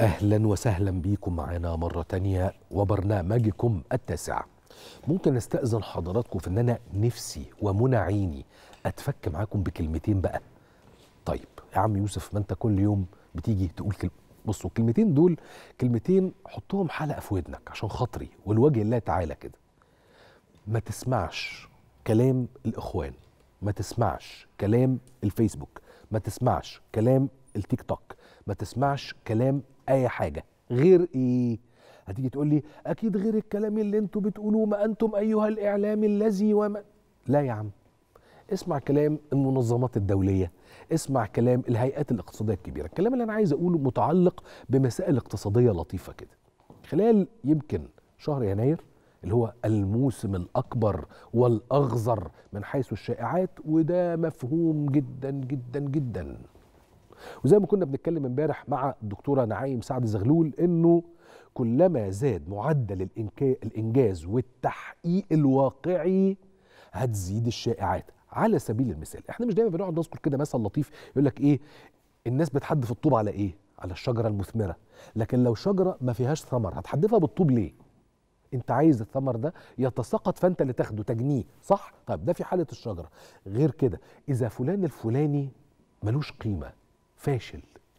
أهلا وسهلا بيكم معنا مرة تانية وبرنامجكم التاسع ممكن استأذن حضراتكم في أن أنا نفسي ومنى عيني أتفك معاكم بكلمتين بقى طيب يا عم يوسف ما أنت كل يوم بتيجي تقول كلمة بصوا الكلمتين دول كلمتين حطهم حلقة في ودنك عشان خاطري والوجه الله تعالى كده ما تسمعش كلام الإخوان ما تسمعش كلام الفيسبوك ما تسمعش كلام التيك توك ما تسمعش كلام اي حاجه غير ايه هتيجي تقول لي اكيد غير الكلام اللي انتوا بتقولوه ما انتم ايها الاعلام الذي وما لا يا عم اسمع كلام المنظمات الدوليه اسمع كلام الهيئات الاقتصاديه الكبيره الكلام اللي انا عايز اقوله متعلق بمسائل اقتصاديه لطيفه كده خلال يمكن شهر يناير اللي هو الموسم الأكبر والأغزر من حيث الشائعات وده مفهوم جدا جدا جدا وزي ما كنا بنتكلم امبارح مع الدكتورة نعيم سعد زغلول انه كلما زاد معدل الانجاز والتحقيق الواقعي هتزيد الشائعات على سبيل المثال احنا مش دايما بنقعد نذكر كده مثل لطيف يقول لك ايه الناس بتحدف الطوب على ايه على الشجره المثمره لكن لو شجره ما فيهاش ثمر هتحدفها بالطوب ليه انت عايز الثمر ده يتساقط فانت اللي تاخده تجنيه صح طيب ده في حاله الشجره غير كده اذا فلان الفلاني ملوش قيمه فاشل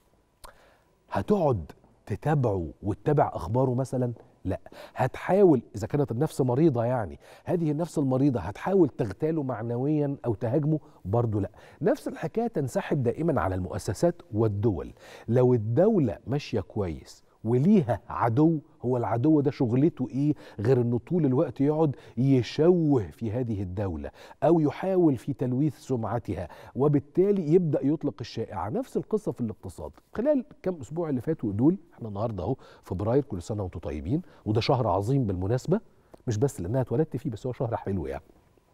هتقعد تتابعه وتتابع اخباره مثلا لا هتحاول اذا كانت النفس مريضه يعني هذه النفس المريضه هتحاول تغتاله معنويا او تهاجمه برضه لا نفس الحكايه تنسحب دائما على المؤسسات والدول لو الدوله ماشيه كويس وليها عدو هو العدو ده شغلته ايه غير انه طول الوقت يقعد يشوه في هذه الدوله او يحاول في تلويث سمعتها وبالتالي يبدا يطلق الشائعه نفس القصه في الاقتصاد خلال كم اسبوع اللي فاتوا دول احنا النهارده اهو فبراير كل سنه وانتم طيبين وده شهر عظيم بالمناسبه مش بس لانها اتولدت فيه بس هو شهر حلو يعني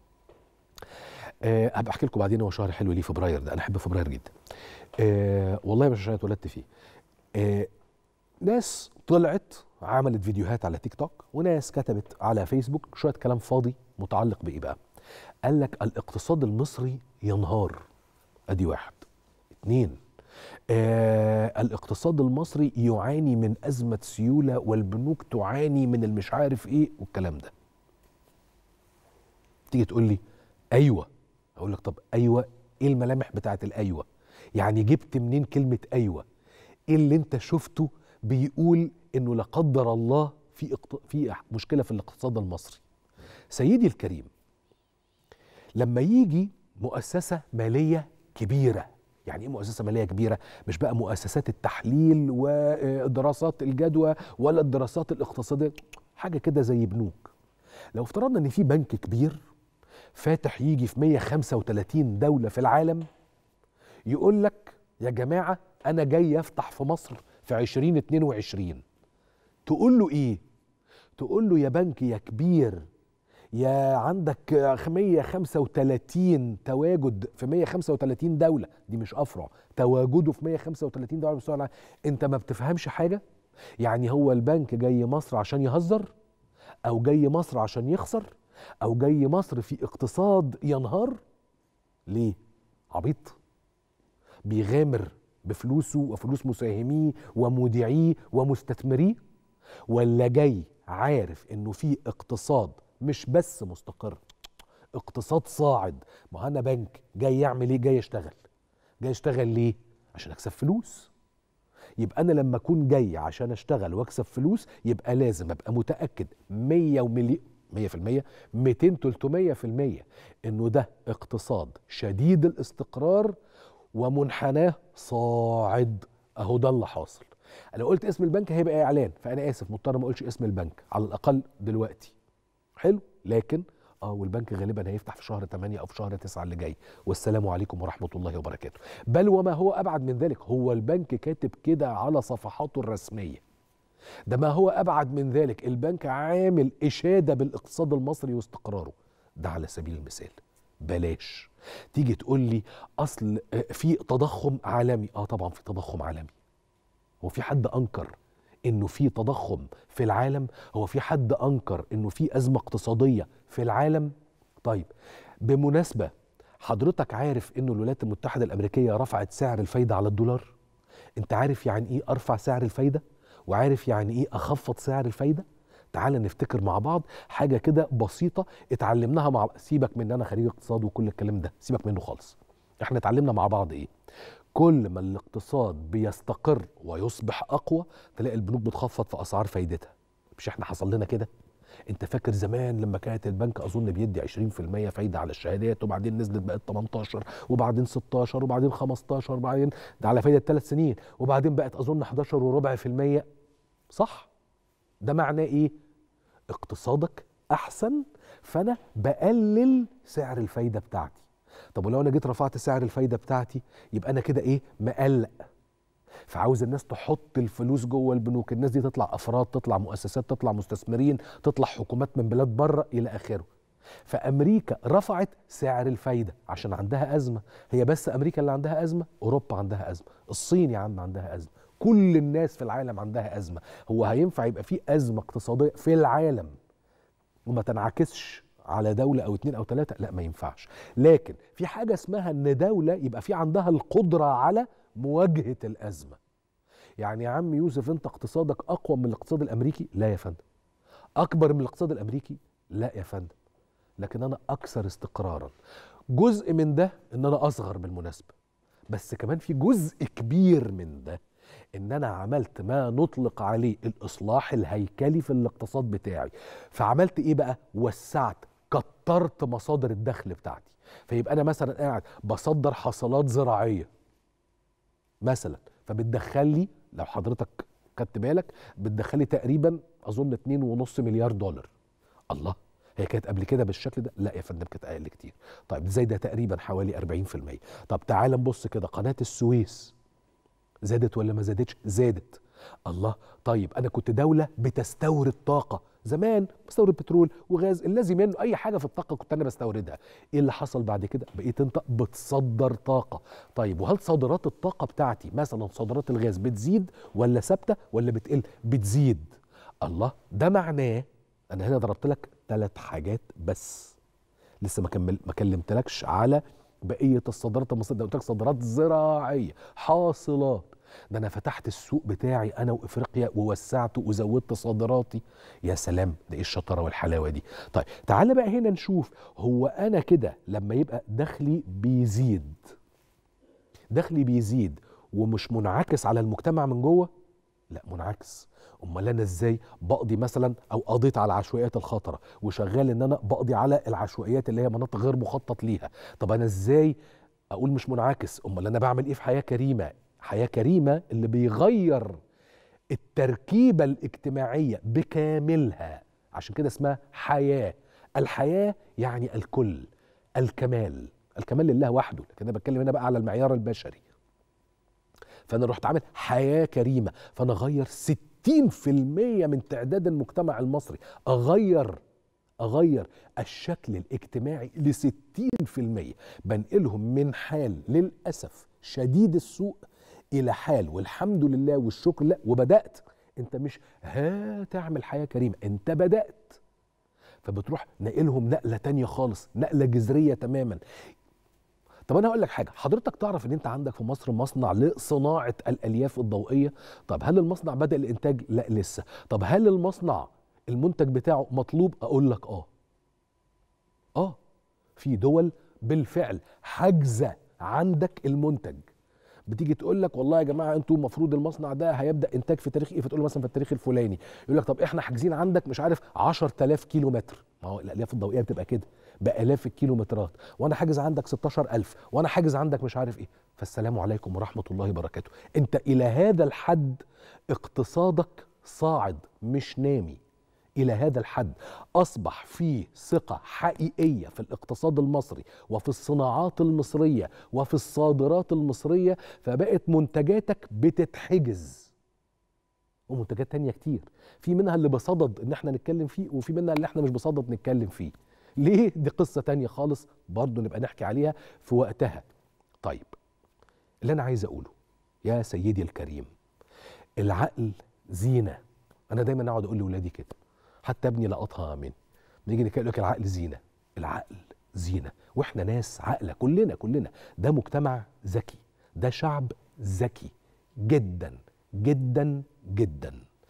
أه هبقى احكي لكم بعدين هو شهر حلو ليه فبراير ده انا احب فبراير جدا أه والله مش عشان اتولدت فيه أه ناس طلعت عملت فيديوهات على تيك توك وناس كتبت على فيسبوك شويه كلام فاضي متعلق بايه بقى قال لك الاقتصاد المصري ينهار ادي واحد اتنين آه الاقتصاد المصري يعاني من ازمه سيوله والبنوك تعاني من المش عارف ايه والكلام ده تيجي تقول لي ايوه اقول لك طب ايوه ايه الملامح بتاعت الايوه يعني جبت منين كلمه ايوه ايه اللي انت شفته بيقول انه لا قدر الله في اقت... في مشكله في الاقتصاد المصري. سيدي الكريم لما يجي مؤسسه ماليه كبيره يعني ايه مؤسسه ماليه كبيره؟ مش بقى مؤسسات التحليل ودراسات الجدوى ولا الدراسات الاقتصاديه حاجه كده زي بنوك. لو افترضنا ان في بنك كبير فاتح يجي في 135 دوله في العالم يقول لك يا جماعه انا جاي افتح في مصر في 2022 تقول له ايه تقول له يا بنك يا كبير يا عندك 135 تواجد في 135 دولة دي مش أفرع تواجده في 135 دولة مستوى العالم أنت ما بتفهمش حاجة يعني هو البنك جاي مصر عشان يهزر أو جاي مصر عشان يخسر أو جاي مصر في اقتصاد ينهار ليه عبيط بيغامر بفلوسه وفلوس مساهميه ومودعيه ومستثمريه ولا جاي عارف انه في اقتصاد مش بس مستقر اقتصاد صاعد ما انا بنك جاي يعمل ايه جاي يشتغل جاي يشتغل ليه عشان اكسب فلوس يبقى انا لما اكون جاي عشان اشتغل واكسب فلوس يبقى لازم ابقى متاكد 100 ومليون 100% 200 300% انه ده اقتصاد شديد الاستقرار ومنحناه صاعد اهو ده اللي حاصل انا قلت اسم البنك هيبقى اعلان فانا اسف مضطر ما اقولش اسم البنك على الاقل دلوقتي حلو لكن اه والبنك غالبا هيفتح في شهر 8 او في شهر 9 اللي جاي والسلام عليكم ورحمه الله وبركاته بل وما هو ابعد من ذلك هو البنك كاتب كده على صفحاته الرسميه ده ما هو ابعد من ذلك البنك عامل اشاده بالاقتصاد المصري واستقراره ده على سبيل المثال بلاش تيجي تقول لي اصل في تضخم عالمي اه طبعا في تضخم عالمي هو في حد انكر انه في تضخم في العالم هو في حد انكر انه في ازمه اقتصاديه في العالم طيب بمناسبه حضرتك عارف انه الولايات المتحده الامريكيه رفعت سعر الفايده على الدولار انت عارف يعني ايه ارفع سعر الفايده وعارف يعني ايه اخفض سعر الفايده تعال نفتكر مع بعض حاجه كده بسيطه اتعلمناها مع سيبك من ان انا خريج اقتصاد وكل الكلام ده سيبك منه خالص احنا اتعلمنا مع بعض ايه كل ما الاقتصاد بيستقر ويصبح اقوى تلاقي البنوك بتخفض في اسعار فايدتها مش احنا حصل لنا كده انت فاكر زمان لما كانت البنك اظن بيدي 20% فايده على الشهادات وبعدين نزلت بقت 18 وبعدين 16 وبعدين 15 وبعدين ده على فايده ثلاث سنين وبعدين بقت اظن 11 وربع في المية صح ده معناه ايه اقتصادك احسن فانا بقلل سعر الفايده بتاعتي طب ولو انا جيت رفعت سعر الفايده بتاعتي يبقى انا كده ايه مقلق فعاوز الناس تحط الفلوس جوه البنوك الناس دي تطلع افراد تطلع مؤسسات تطلع مستثمرين تطلع حكومات من بلاد بره الى اخره فامريكا رفعت سعر الفايده عشان عندها ازمه هي بس امريكا اللي عندها ازمه اوروبا عندها ازمه الصين يا عم عندها ازمه كل الناس في العالم عندها ازمه هو هينفع يبقى في ازمه اقتصاديه في العالم وما تنعكسش على دولة أو اتنين أو تلاتة لا ما ينفعش لكن في حاجة اسمها أن دولة يبقى في عندها القدرة على مواجهة الأزمة يعني يا عم يوسف أنت اقتصادك أقوى من الاقتصاد الأمريكي لا يا فندم أكبر من الاقتصاد الأمريكي لا يا فندم لكن أنا أكثر استقرارا جزء من ده أن أنا أصغر بالمناسبة بس كمان في جزء كبير من ده ان انا عملت ما نطلق عليه الاصلاح الهيكلي في الاقتصاد بتاعي فعملت ايه بقى وسعت كترت مصادر الدخل بتاعتي فيبقى انا مثلا قاعد بصدر حصلات زراعيه مثلا فبتدخل لي لو حضرتك خدت بالك بتدخل لي تقريبا اظن 2.5 مليار دولار الله هي كانت قبل كده بالشكل ده لا يا فندم كانت اقل كتير طيب ازاي ده تقريبا حوالي 40% طب تعال نبص كده قناه السويس زادت ولا ما زادتش زادت الله طيب انا كنت دوله بتستورد طاقه زمان بستورد بترول وغاز اللازم منه اي حاجه في الطاقه كنت انا بستوردها ايه اللي حصل بعد كده بقيت انت بتصدر طاقه طيب وهل صادرات الطاقه بتاعتي مثلا صادرات الغاز بتزيد ولا ثابته ولا بتقل بتزيد الله ده معناه انا هنا ضربت لك ثلاث حاجات بس لسه ما كمل ما كلمتلكش على بقيه الصادرات المصريه ده قلت لك صادرات زراعيه حاصلات ده انا فتحت السوق بتاعي انا وافريقيا ووسعته وزودت صادراتي يا سلام ده ايه الشطاره والحلاوه دي طيب تعالى بقى هنا نشوف هو انا كده لما يبقى دخلي بيزيد دخلي بيزيد ومش منعكس على المجتمع من جوه لا منعكس امال انا ازاي بقضي مثلا او قضيت على العشوائيات الخطره وشغال ان انا بقضي على العشوائيات اللي هي مناطق غير مخطط ليها طب انا ازاي اقول مش منعكس امال انا بعمل ايه في حياه كريمه حياه كريمه اللي بيغير التركيبه الاجتماعيه بكاملها عشان كده اسمها حياه الحياه يعني الكل الكمال الكمال لله وحده لكن انا بتكلم هنا بقى على المعيار البشري فانا رحت عامل حياه كريمه فانا اغير 60% من تعداد المجتمع المصري اغير اغير الشكل الاجتماعي ل 60% بنقلهم من حال للاسف شديد السوء الى حال والحمد لله والشكر لله وبدات انت مش ها تعمل حياه كريمه انت بدات فبتروح نقلهم نقله تانية خالص نقله جذريه تماما طب انا هقول لك حاجه حضرتك تعرف ان انت عندك في مصر مصنع لصناعه الالياف الضوئيه طب هل المصنع بدا الانتاج لا لسه طب هل المصنع المنتج بتاعه مطلوب اقول لك اه اه في دول بالفعل حاجزه عندك المنتج بتيجي تقول لك والله يا جماعه انتوا المفروض المصنع ده هيبدا انتاج في تاريخ ايه فتقول له مثلا في التاريخ الفلاني يقول لك طب احنا حاجزين عندك مش عارف 10000 كيلو متر ما هو الالياف الضوئيه بتبقى كده بالاف الكيلومترات وانا حاجز عندك 16000 وانا حاجز عندك مش عارف ايه فالسلام عليكم ورحمه الله وبركاته انت الى هذا الحد اقتصادك صاعد مش نامي الى هذا الحد اصبح في ثقه حقيقيه في الاقتصاد المصري وفي الصناعات المصريه وفي الصادرات المصريه فبقت منتجاتك بتتحجز ومنتجات تانية كتير في منها اللي بصدد ان احنا نتكلم فيه وفي منها اللي احنا مش بصدد نتكلم فيه ليه دي قصة تانية خالص برضو نبقى نحكي عليها في وقتها طيب اللي أنا عايز أقوله يا سيدي الكريم العقل زينة أنا دايما أقعد أقول لأولادي كده حتى ابني لقطها من نيجي نتكلم لك العقل زينة العقل زينة وإحنا ناس عاقلة كلنا كلنا ده مجتمع ذكي ده شعب ذكي جدا جدا جدا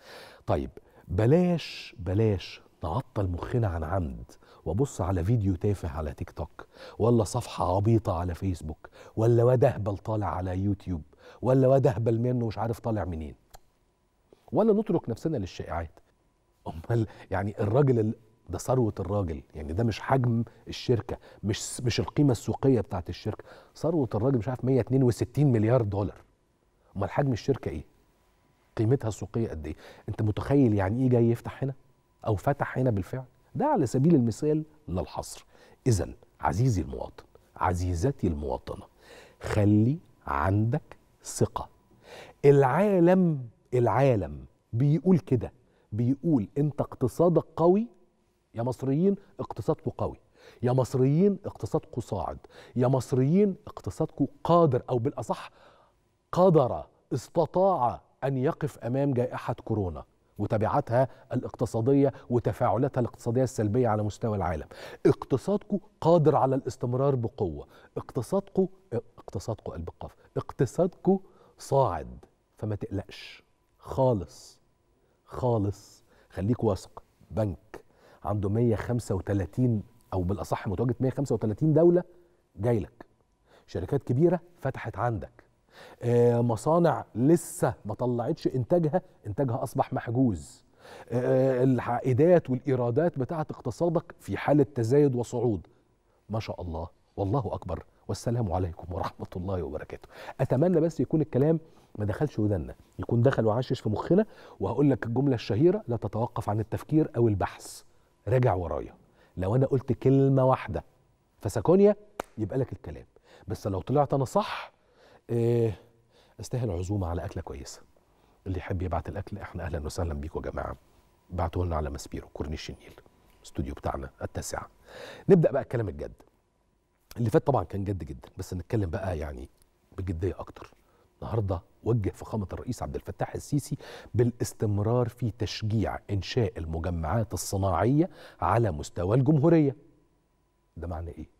طيب بلاش بلاش نعطل مخنا عن عمد وابص على فيديو تافه على تيك توك ولا صفحه عبيطه على فيسبوك ولا واد اهبل طالع على يوتيوب ولا واد اهبل منه مش عارف طالع منين ولا نترك نفسنا للشائعات امال يعني الراجل ال- ده ثروه الراجل يعني ده مش حجم الشركه مش مش القيمه السوقيه بتاعت الشركه ثروه الراجل مش عارف 162 مليار دولار امال حجم الشركه ايه قيمتها السوقيه قد ايه انت متخيل يعني ايه جاي يفتح هنا او فتح هنا بالفعل ده على سبيل المثال لا الحصر اذا عزيزي المواطن عزيزتي المواطنه خلي عندك ثقه العالم العالم بيقول كده بيقول انت اقتصادك قوي يا مصريين اقتصادكم قوي يا مصريين اقتصادكم صاعد يا مصريين اقتصادكم قادر او بالاصح قدر استطاع ان يقف امام جائحه كورونا وتبعاتها الاقتصاديه وتفاعلاتها الاقتصاديه السلبيه على مستوى العالم. اقتصادكم قادر على الاستمرار بقوه، اقتصادكم اقتصادكم قلب القاف، اقتصادكم صاعد فما تقلقش خالص خالص خليك واثق بنك عنده 135 او بالاصح متواجد 135 دوله جاي لك شركات كبيره فتحت عندك آه، مصانع لسه ما طلعتش انتاجها انتاجها اصبح محجوز آه، العائدات والايرادات بتاعه اقتصادك في حاله تزايد وصعود ما شاء الله والله اكبر والسلام عليكم ورحمه الله وبركاته اتمنى بس يكون الكلام ما دخلش ودنا يكون دخل وعشش في مخنا وهقول لك الجمله الشهيره لا تتوقف عن التفكير او البحث راجع ورايا لو انا قلت كلمه واحده فسكونيا يبقى لك الكلام بس لو طلعت انا صح إيه استاهل عزومه على اكله كويسه اللي يحب يبعت الاكل احنا اهلا وسهلا بيكم يا جماعه بعتوا لنا على مسبيرو كورنيش النيل استوديو بتاعنا التاسعه نبدا بقى الكلام الجد اللي فات طبعا كان جد جدا بس نتكلم بقى يعني بجديه اكتر النهارده وجه فخامه الرئيس عبد الفتاح السيسي بالاستمرار في تشجيع انشاء المجمعات الصناعيه على مستوى الجمهوريه ده معناه ايه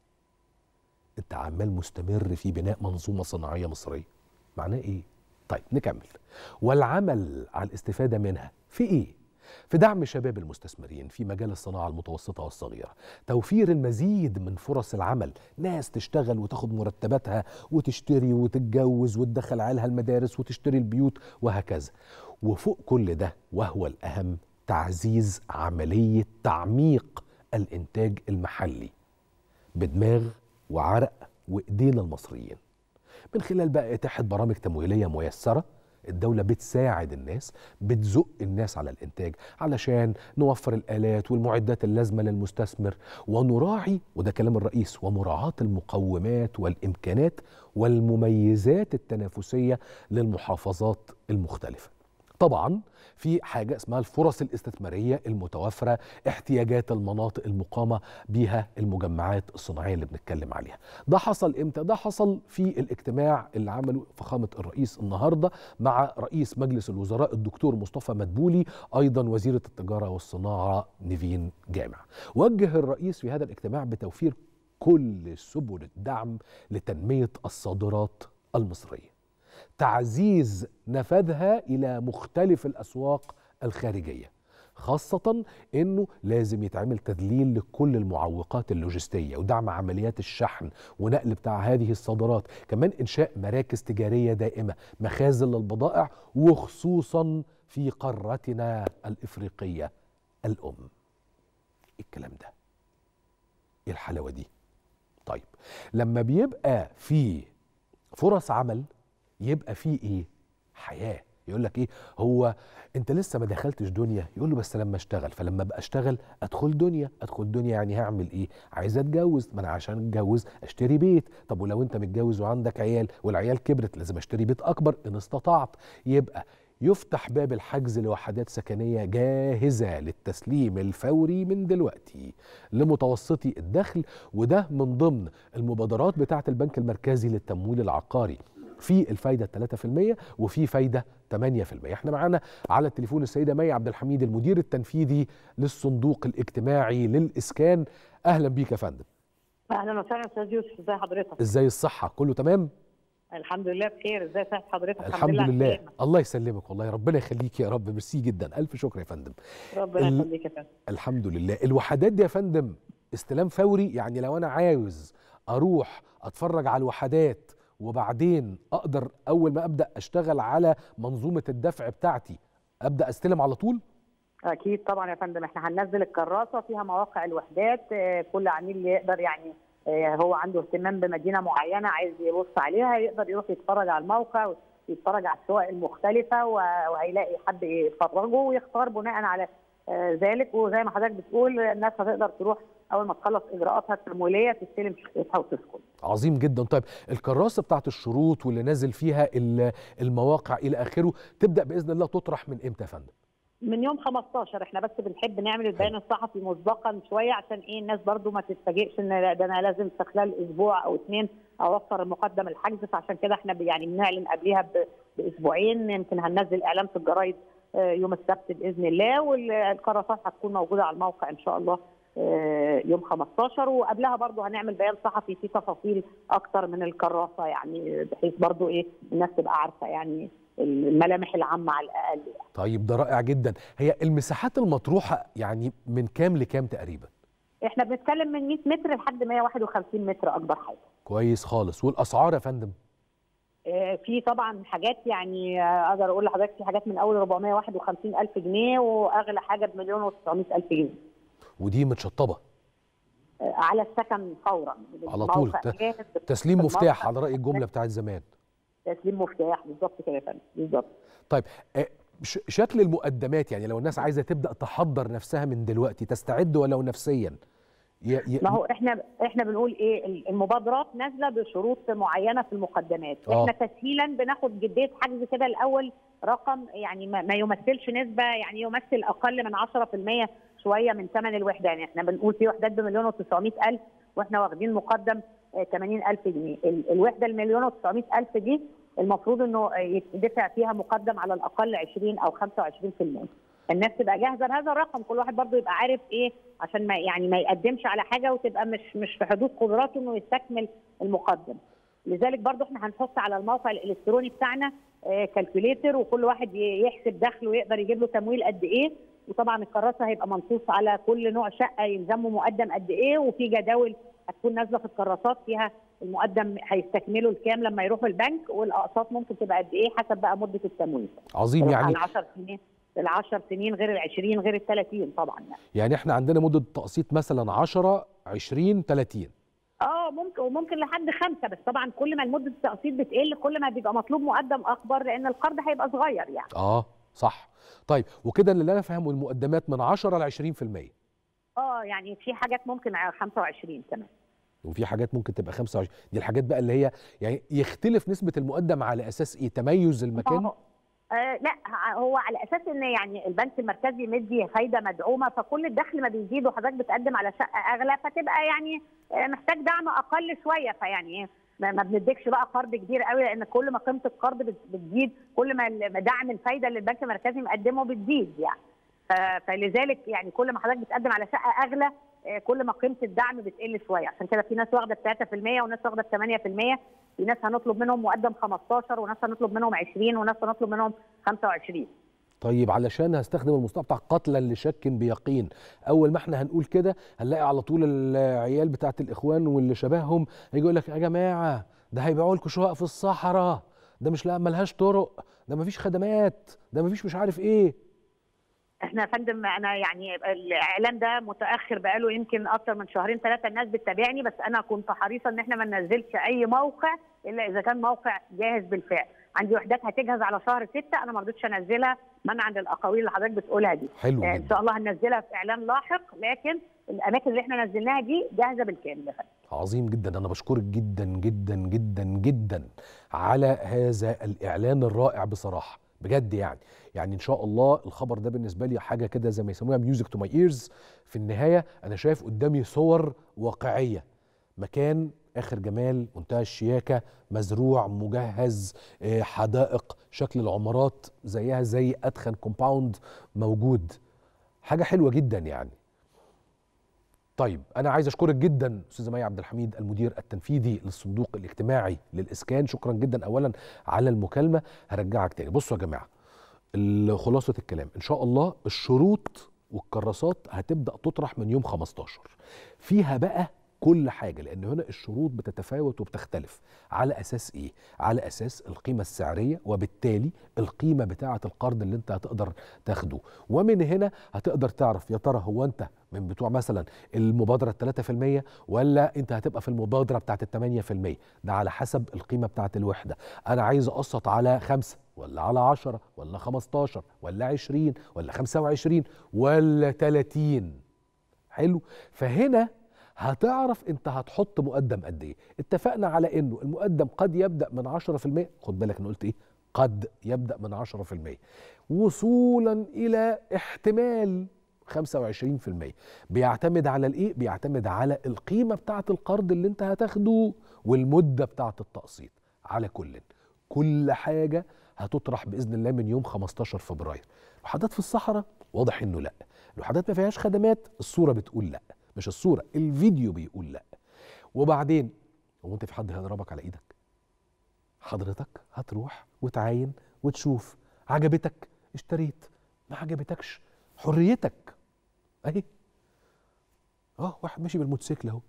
انت عمال مستمر في بناء منظومه صناعيه مصريه معناه ايه طيب نكمل والعمل على الاستفاده منها في ايه في دعم شباب المستثمرين في مجال الصناعه المتوسطه والصغيره توفير المزيد من فرص العمل ناس تشتغل وتاخد مرتباتها وتشتري وتتجوز وتدخل عيالها المدارس وتشتري البيوت وهكذا وفوق كل ده وهو الاهم تعزيز عمليه تعميق الانتاج المحلي بدماغ وعرق وايدينا المصريين من خلال بقى اتاحه برامج تمويليه ميسره الدولة بتساعد الناس بتزق الناس على الإنتاج علشان نوفر الآلات والمعدات اللازمة للمستثمر ونراعي وده كلام الرئيس ومراعاة المقومات والإمكانات والمميزات التنافسية للمحافظات المختلفة طبعا في حاجة اسمها الفرص الاستثمارية المتوفرة احتياجات المناطق المقامة بها المجمعات الصناعية اللي بنتكلم عليها ده حصل امتى؟ ده حصل في الاجتماع اللي عمله فخامة الرئيس النهاردة مع رئيس مجلس الوزراء الدكتور مصطفى مدبولي أيضا وزيرة التجارة والصناعة نيفين جامع وجه الرئيس في هذا الاجتماع بتوفير كل سبل الدعم لتنمية الصادرات المصريه تعزيز نفاذها الى مختلف الاسواق الخارجيه خاصة انه لازم يتعمل تذليل لكل المعوقات اللوجستية ودعم عمليات الشحن ونقل بتاع هذه الصادرات كمان انشاء مراكز تجارية دائمة مخازن للبضائع وخصوصا في قارتنا الافريقية الام الكلام ده ايه الحلاوة دي طيب لما بيبقى في فرص عمل يبقى في ايه حياه يقول لك ايه هو انت لسه ما دخلتش دنيا يقول له بس لما اشتغل فلما ابقى اشتغل ادخل دنيا ادخل دنيا يعني هعمل ايه عايز اتجوز ما انا عشان اتجوز اشتري بيت طب ولو انت متجوز وعندك عيال والعيال كبرت لازم اشتري بيت اكبر ان استطعت يبقى يفتح باب الحجز لوحدات سكنيه جاهزه للتسليم الفوري من دلوقتي لمتوسطي الدخل وده من ضمن المبادرات بتاعه البنك المركزي للتمويل العقاري في الفايده 3% وفي فايده 8% احنا معانا على التليفون السيده مي عبد الحميد المدير التنفيذي للصندوق الاجتماعي للاسكان اهلا بيك يا فندم اهلا وسهلا استاذ يوسف ازي حضرتك ازاي الصحه كله تمام الحمد لله بخير ازي صحه حضرتك الحمد لله على خير. الله يسلمك والله ربنا يخليك يا رب ميرسي جدا الف شكر يا فندم ربنا ال- يخليك يا فندم الحمد لله الوحدات دي يا فندم استلام فوري يعني لو انا عاوز اروح اتفرج على الوحدات وبعدين اقدر اول ما ابدا اشتغل على منظومه الدفع بتاعتي ابدا استلم على طول اكيد طبعا يا فندم احنا هننزل الكراسه فيها مواقع الوحدات آه، كل عميل يقدر يعني آه، هو عنده اهتمام بمدينه معينه عايز يبص عليها يقدر يروح يتفرج على الموقع ويتفرج على الشقق المختلفه و- وهيلاقي حد يتفرجه ويختار بناء على آه، ذلك وزي ما حضرتك بتقول الناس هتقدر تروح اول ما تخلص اجراءاتها التمويليه تستلم شقتها وتسكن عظيم جدا طيب الكراسه بتاعت الشروط واللي نازل فيها ال- المواقع الى اخره تبدا باذن الله تطرح من امتى يا فندم من يوم 15 احنا بس بنحب نعمل البيان الصحفي مسبقا شويه عشان ايه الناس برضو ما تتفاجئش ان لا ده انا لازم في خلال اسبوع او اثنين اوفر المقدم الحجز فعشان كده احنا ب- يعني بنعلن قبلها ب- باسبوعين يمكن هننزل اعلان في الجرايد آه، يوم السبت باذن الله والكراسات هتكون موجوده على الموقع ان شاء الله آه، يوم 15 وقبلها برضو هنعمل بيان صحفي فيه تفاصيل اكتر من الكراسه يعني بحيث برضو ايه الناس تبقى عارفه يعني الملامح العامه على الاقل يعني. طيب ده رائع جدا هي المساحات المطروحه يعني من كام لكام تقريبا احنا بنتكلم من 100 متر لحد 151 متر اكبر حاجه كويس خالص والاسعار يا فندم آه، في طبعا حاجات يعني آه، اقدر اقول لحضرتك في حاجات من اول 451 الف جنيه واغلى حاجه بمليون و900 الف جنيه ودي متشطبه آه، على السكن فورا على طول. الموقع ت- جاهز، تسليم الموقع مفتاح على راي الجمله بتاعت زمان تسليم مفتاح بالظبط كده يا فندم بالظبط طيب آه، ش- شكل المقدمات يعني لو الناس عايزه تبدا تحضر نفسها من دلوقتي تستعد ولو نفسيا ي... ي... ما هو احنا احنا بنقول ايه المبادرات نازله بشروط معينه في المقدمات آه. احنا تسهيلا بناخد جديه حجز كده الاول رقم يعني ما, ما يمثلش نسبه يعني يمثل اقل من 10% شويه من ثمن الوحده يعني احنا بنقول في وحدات بمليون و900 الف واحنا واخدين مقدم آه، 80 الف جنيه ال- الوحده المليون و900 الف دي المفروض انه آه، يدفع فيها مقدم على الاقل 20 او 25% الناس تبقى جاهزه بهذا الرقم كل واحد برضه يبقى عارف ايه عشان ما يعني ما يقدمش على حاجه وتبقى مش مش في حدود قدراته انه يستكمل المقدم لذلك برضه احنا هنحط على الموقع الالكتروني بتاعنا كالكوليتر وكل واحد ي- يحسب دخله ويقدر يجيب له تمويل قد ايه وطبعا الكراسه هيبقى منصوص على كل نوع شقه يلزمه مقدم قد ايه وفي جداول هتكون نازله في الكراسات فيها المقدم هيستكمله الكام لما يروحوا البنك والاقساط ممكن تبقى قد ايه حسب بقى مده التمويل عظيم يعني ال 10 سنين ال 10 سنين غير ال 20 غير ال 30 طبعا يعني يعني احنا عندنا مده تقسيط مثلا 10 20 30 اه ممكن وممكن لحد خمسه بس طبعا كل ما مده التقسيط بتقل كل ما بيبقى مطلوب مقدم اكبر لان القرض هيبقى صغير يعني اه صح طيب وكده اللي انا فاهمه المقدمات من 10 ل 20% اه يعني في حاجات ممكن على 25 كمان وفي حاجات ممكن تبقى 25 دي الحاجات بقى اللي هي يعني يختلف نسبه المقدم على اساس ايه تميز المكان آه، آه لا ه- هو على اساس ان يعني البنك المركزي مدي فايده مدعومه فكل الدخل ما بيزيد وحضرتك بتقدم على شقه اغلى فتبقى يعني آه، محتاج دعم اقل شويه فيعني إيه، ما ما بنديكش بقى قرض كبير قوي لان كل ما قيمه القرض بت- بتزيد كل ما ال- ما دعم الفايده اللي البنك المركزي مقدمه بتزيد يعني ف- فلذلك يعني كل ما حضرتك بتقدم على شقه اغلى آه، كل ما قيمه الدعم بتقل شويه عشان كده في ناس واخده 3% وناس واخده 8% في ناس هنطلب منهم مقدم 15 وناس هنطلب منهم 20 وناس هنطلب منهم 25 طيب علشان هستخدم المصطلح بتاع قتلا لشك بيقين اول ما احنا هنقول كده هنلاقي على طول العيال بتاعت الاخوان واللي شبههم هيجي يقول لك يا جماعه ده هيبيعوا لكم شقق في الصحراء ده مش لا ملهاش طرق ده مفيش خدمات ده مفيش مش عارف ايه احنا يا فندم انا يعني الاعلان ده متاخر بقاله يمكن اكتر من شهرين ثلاثه الناس بتتابعني بس انا كنت حريصه ان احنا ما ننزلش اي موقع الا اذا كان موقع جاهز بالفعل عندي وحدات هتجهز على شهر ستة انا ما رضيتش انزلها منعا للاقاويل اللي حضرتك بتقولها دي حلو آه، ان جدا شاء الله هننزلها في اعلان لاحق لكن الاماكن اللي احنا نزلناها دي جاهزه بالكامل يا فندم عظيم جدا انا بشكرك جدا جدا جدا جدا على هذا الاعلان الرائع بصراحه بجد يعني يعني ان شاء الله الخبر ده بالنسبه لي حاجه كده زي ما يسموها ميوزك تو ماي ايرز في النهايه انا شايف قدامي صور واقعيه مكان اخر جمال منتهى الشياكه مزروع مجهز آه، حدائق شكل العمارات زيها زي ادخن كومباوند موجود حاجه حلوه جدا يعني طيب انا عايز اشكرك جدا استاذه مي عبد الحميد المدير التنفيذي للصندوق الاجتماعي للاسكان شكرا جدا اولا على المكالمه هرجعك تاني بصوا يا جماعه ال- خلاصه الكلام ان شاء الله الشروط والكراسات هتبدا تطرح من يوم 15 فيها بقى كل حاجه لان هنا الشروط بتتفاوت وبتختلف على اساس ايه على اساس القيمه السعريه وبالتالي القيمه بتاعه القرض اللي انت هتقدر تاخده ومن هنا هتقدر تعرف يا ترى هو انت من بتوع مثلا المبادره 3% ولا انت هتبقى في المبادره بتاعه ال 8% ده على حسب القيمه بتاعه الوحده انا عايز اقسط على خمسة ولا على 10 ولا 15 ولا 20 ولا 25 ولا 30 حلو فهنا هتعرف انت هتحط مقدم قد ايه اتفقنا على انه المقدم قد يبدا من 10% خد بالك انا قلت ايه قد يبدا من 10% وصولا الى احتمال 25% بيعتمد على الايه بيعتمد على القيمه بتاعه القرض اللي انت هتاخده والمده بتاعه التقسيط على كل كل حاجه هتطرح باذن الله من يوم 15 فبراير الوحدات في الصحراء واضح انه لا الوحدات ما فيهاش خدمات الصوره بتقول لا مش الصوره الفيديو بيقول لا وبعدين هو انت في حد هيضربك على ايدك حضرتك هتروح وتعاين وتشوف عجبتك اشتريت ما عجبتكش حريتك اهي اه واحد ماشي بالموتوسيكل اهو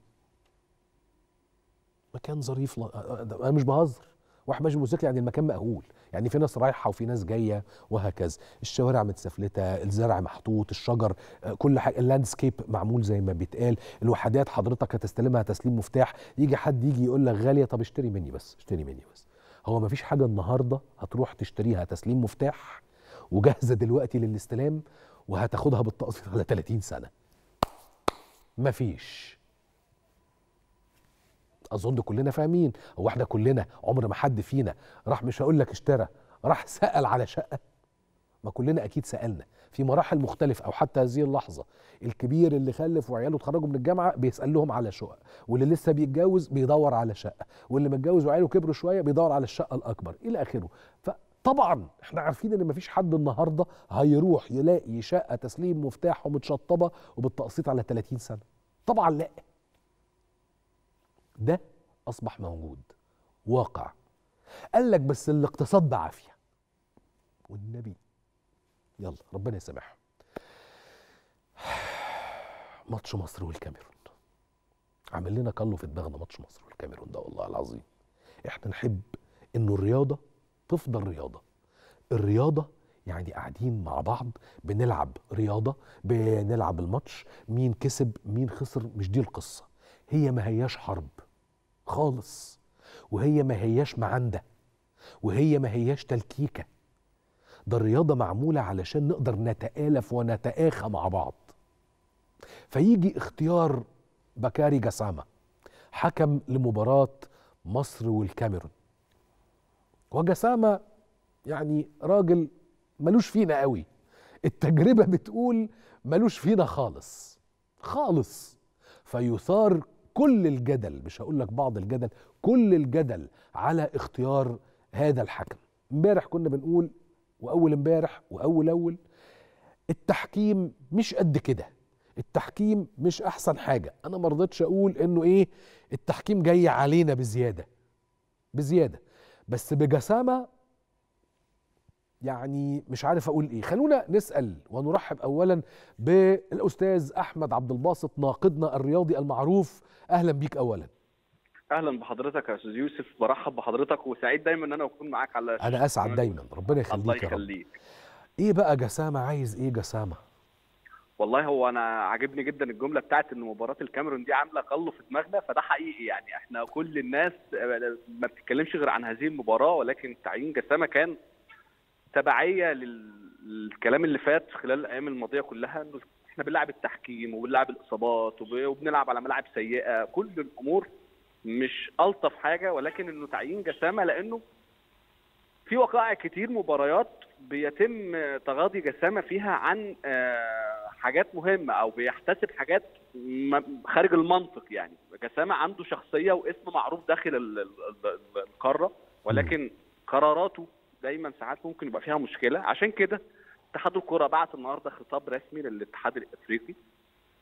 مكان ظريف لا- انا مش بهزر واحد ماشي بالموتوسيكل يعني المكان مأهول يعني في ناس رايحه وفي ناس جايه وهكذا الشوارع متسفلته الزرع محطوط الشجر آه، كل حاجه اللاندسكيب معمول زي ما بيتقال الوحدات حضرتك هتستلمها تسليم مفتاح يجي حد يجي يقول لك غاليه طب اشتري مني بس اشتري مني بس هو ما فيش حاجه النهارده هتروح تشتريها تسليم مفتاح وجاهزه دلوقتي للاستلام وهتاخدها بالتقسيط على 30 سنه مفيش اظن كلنا فاهمين هو احنا كلنا عمر ما حد فينا راح مش هقول لك اشترى راح سال على شقه ما كلنا اكيد سالنا في مراحل مختلفه او حتى هذه اللحظه الكبير اللي خلف وعياله اتخرجوا من الجامعه بيسال لهم على شقق واللي لسه بيتجوز بيدور على شقه واللي متجوز وعياله كبروا شويه بيدور على الشقه الاكبر الى اخره فطبعا احنا عارفين ان مفيش حد النهارده هيروح يلاقي شقه تسليم مفتاح ومتشطبه وبالتقسيط على 30 سنه طبعا لا ده اصبح موجود واقع قال لك بس الاقتصاد بعافيه والنبي يلا ربنا يسامحهم ماتش مصر والكاميرون عامل لنا كله في دماغنا ماتش مصر والكاميرون ده والله العظيم احنا نحب انه الرياضه تفضل رياضه الرياضه يعني قاعدين مع بعض بنلعب رياضه بنلعب الماتش مين كسب مين خسر مش دي القصه هي ما هياش حرب خالص وهي ما هياش معندة وهي ما هياش تلكيكة ده الرياضة معمولة علشان نقدر نتآلف ونتآخى مع بعض فيجي اختيار بكاري جسامة حكم لمباراة مصر والكاميرون وجسامة يعني راجل ملوش فينا قوي التجربة بتقول ملوش فينا خالص خالص فيثار كل الجدل مش هقول لك بعض الجدل كل الجدل على اختيار هذا الحكم امبارح كنا بنقول واول امبارح واول اول التحكيم مش قد كده التحكيم مش احسن حاجه انا ما رضيتش اقول انه ايه التحكيم جاي علينا بزياده بزياده بس بجسامه يعني مش عارف اقول ايه خلونا نسال ونرحب اولا بالاستاذ احمد عبد الباسط ناقدنا الرياضي المعروف اهلا بيك اولا اهلا بحضرتك يا استاذ يوسف برحب بحضرتك وسعيد دايما ان انا اكون معاك على انا اسعد دايما ربنا يخليك الله يا رب يخليك ايه بقى جسامه عايز ايه جسامه والله هو انا عاجبني جدا الجمله بتاعت ان مباراه الكاميرون دي عامله قلو في دماغنا فده حقيقي يعني احنا كل الناس ما بتتكلمش غير عن هذه المباراه ولكن تعيين جسامه كان تبعيه لل- للكلام اللي فات خلال الايام الماضيه كلها انه احنا بنلعب التحكيم وبنلعب الاصابات وب- وبنلعب على ملاعب سيئه كل الامور مش الطف حاجه ولكن انه تعيين جسامه لانه في وقائع كتير مباريات بيتم تغاضي جسامه فيها عن آه، حاجات مهمه او بيحتسب حاجات م- خارج المنطق يعني جسامه عنده شخصيه واسم معروف داخل ال- ال- ال- القاره ولكن قراراته دايما ساعات ممكن يبقى فيها مشكله عشان كده اتحاد الكره بعت النهارده خطاب رسمي للاتحاد الافريقي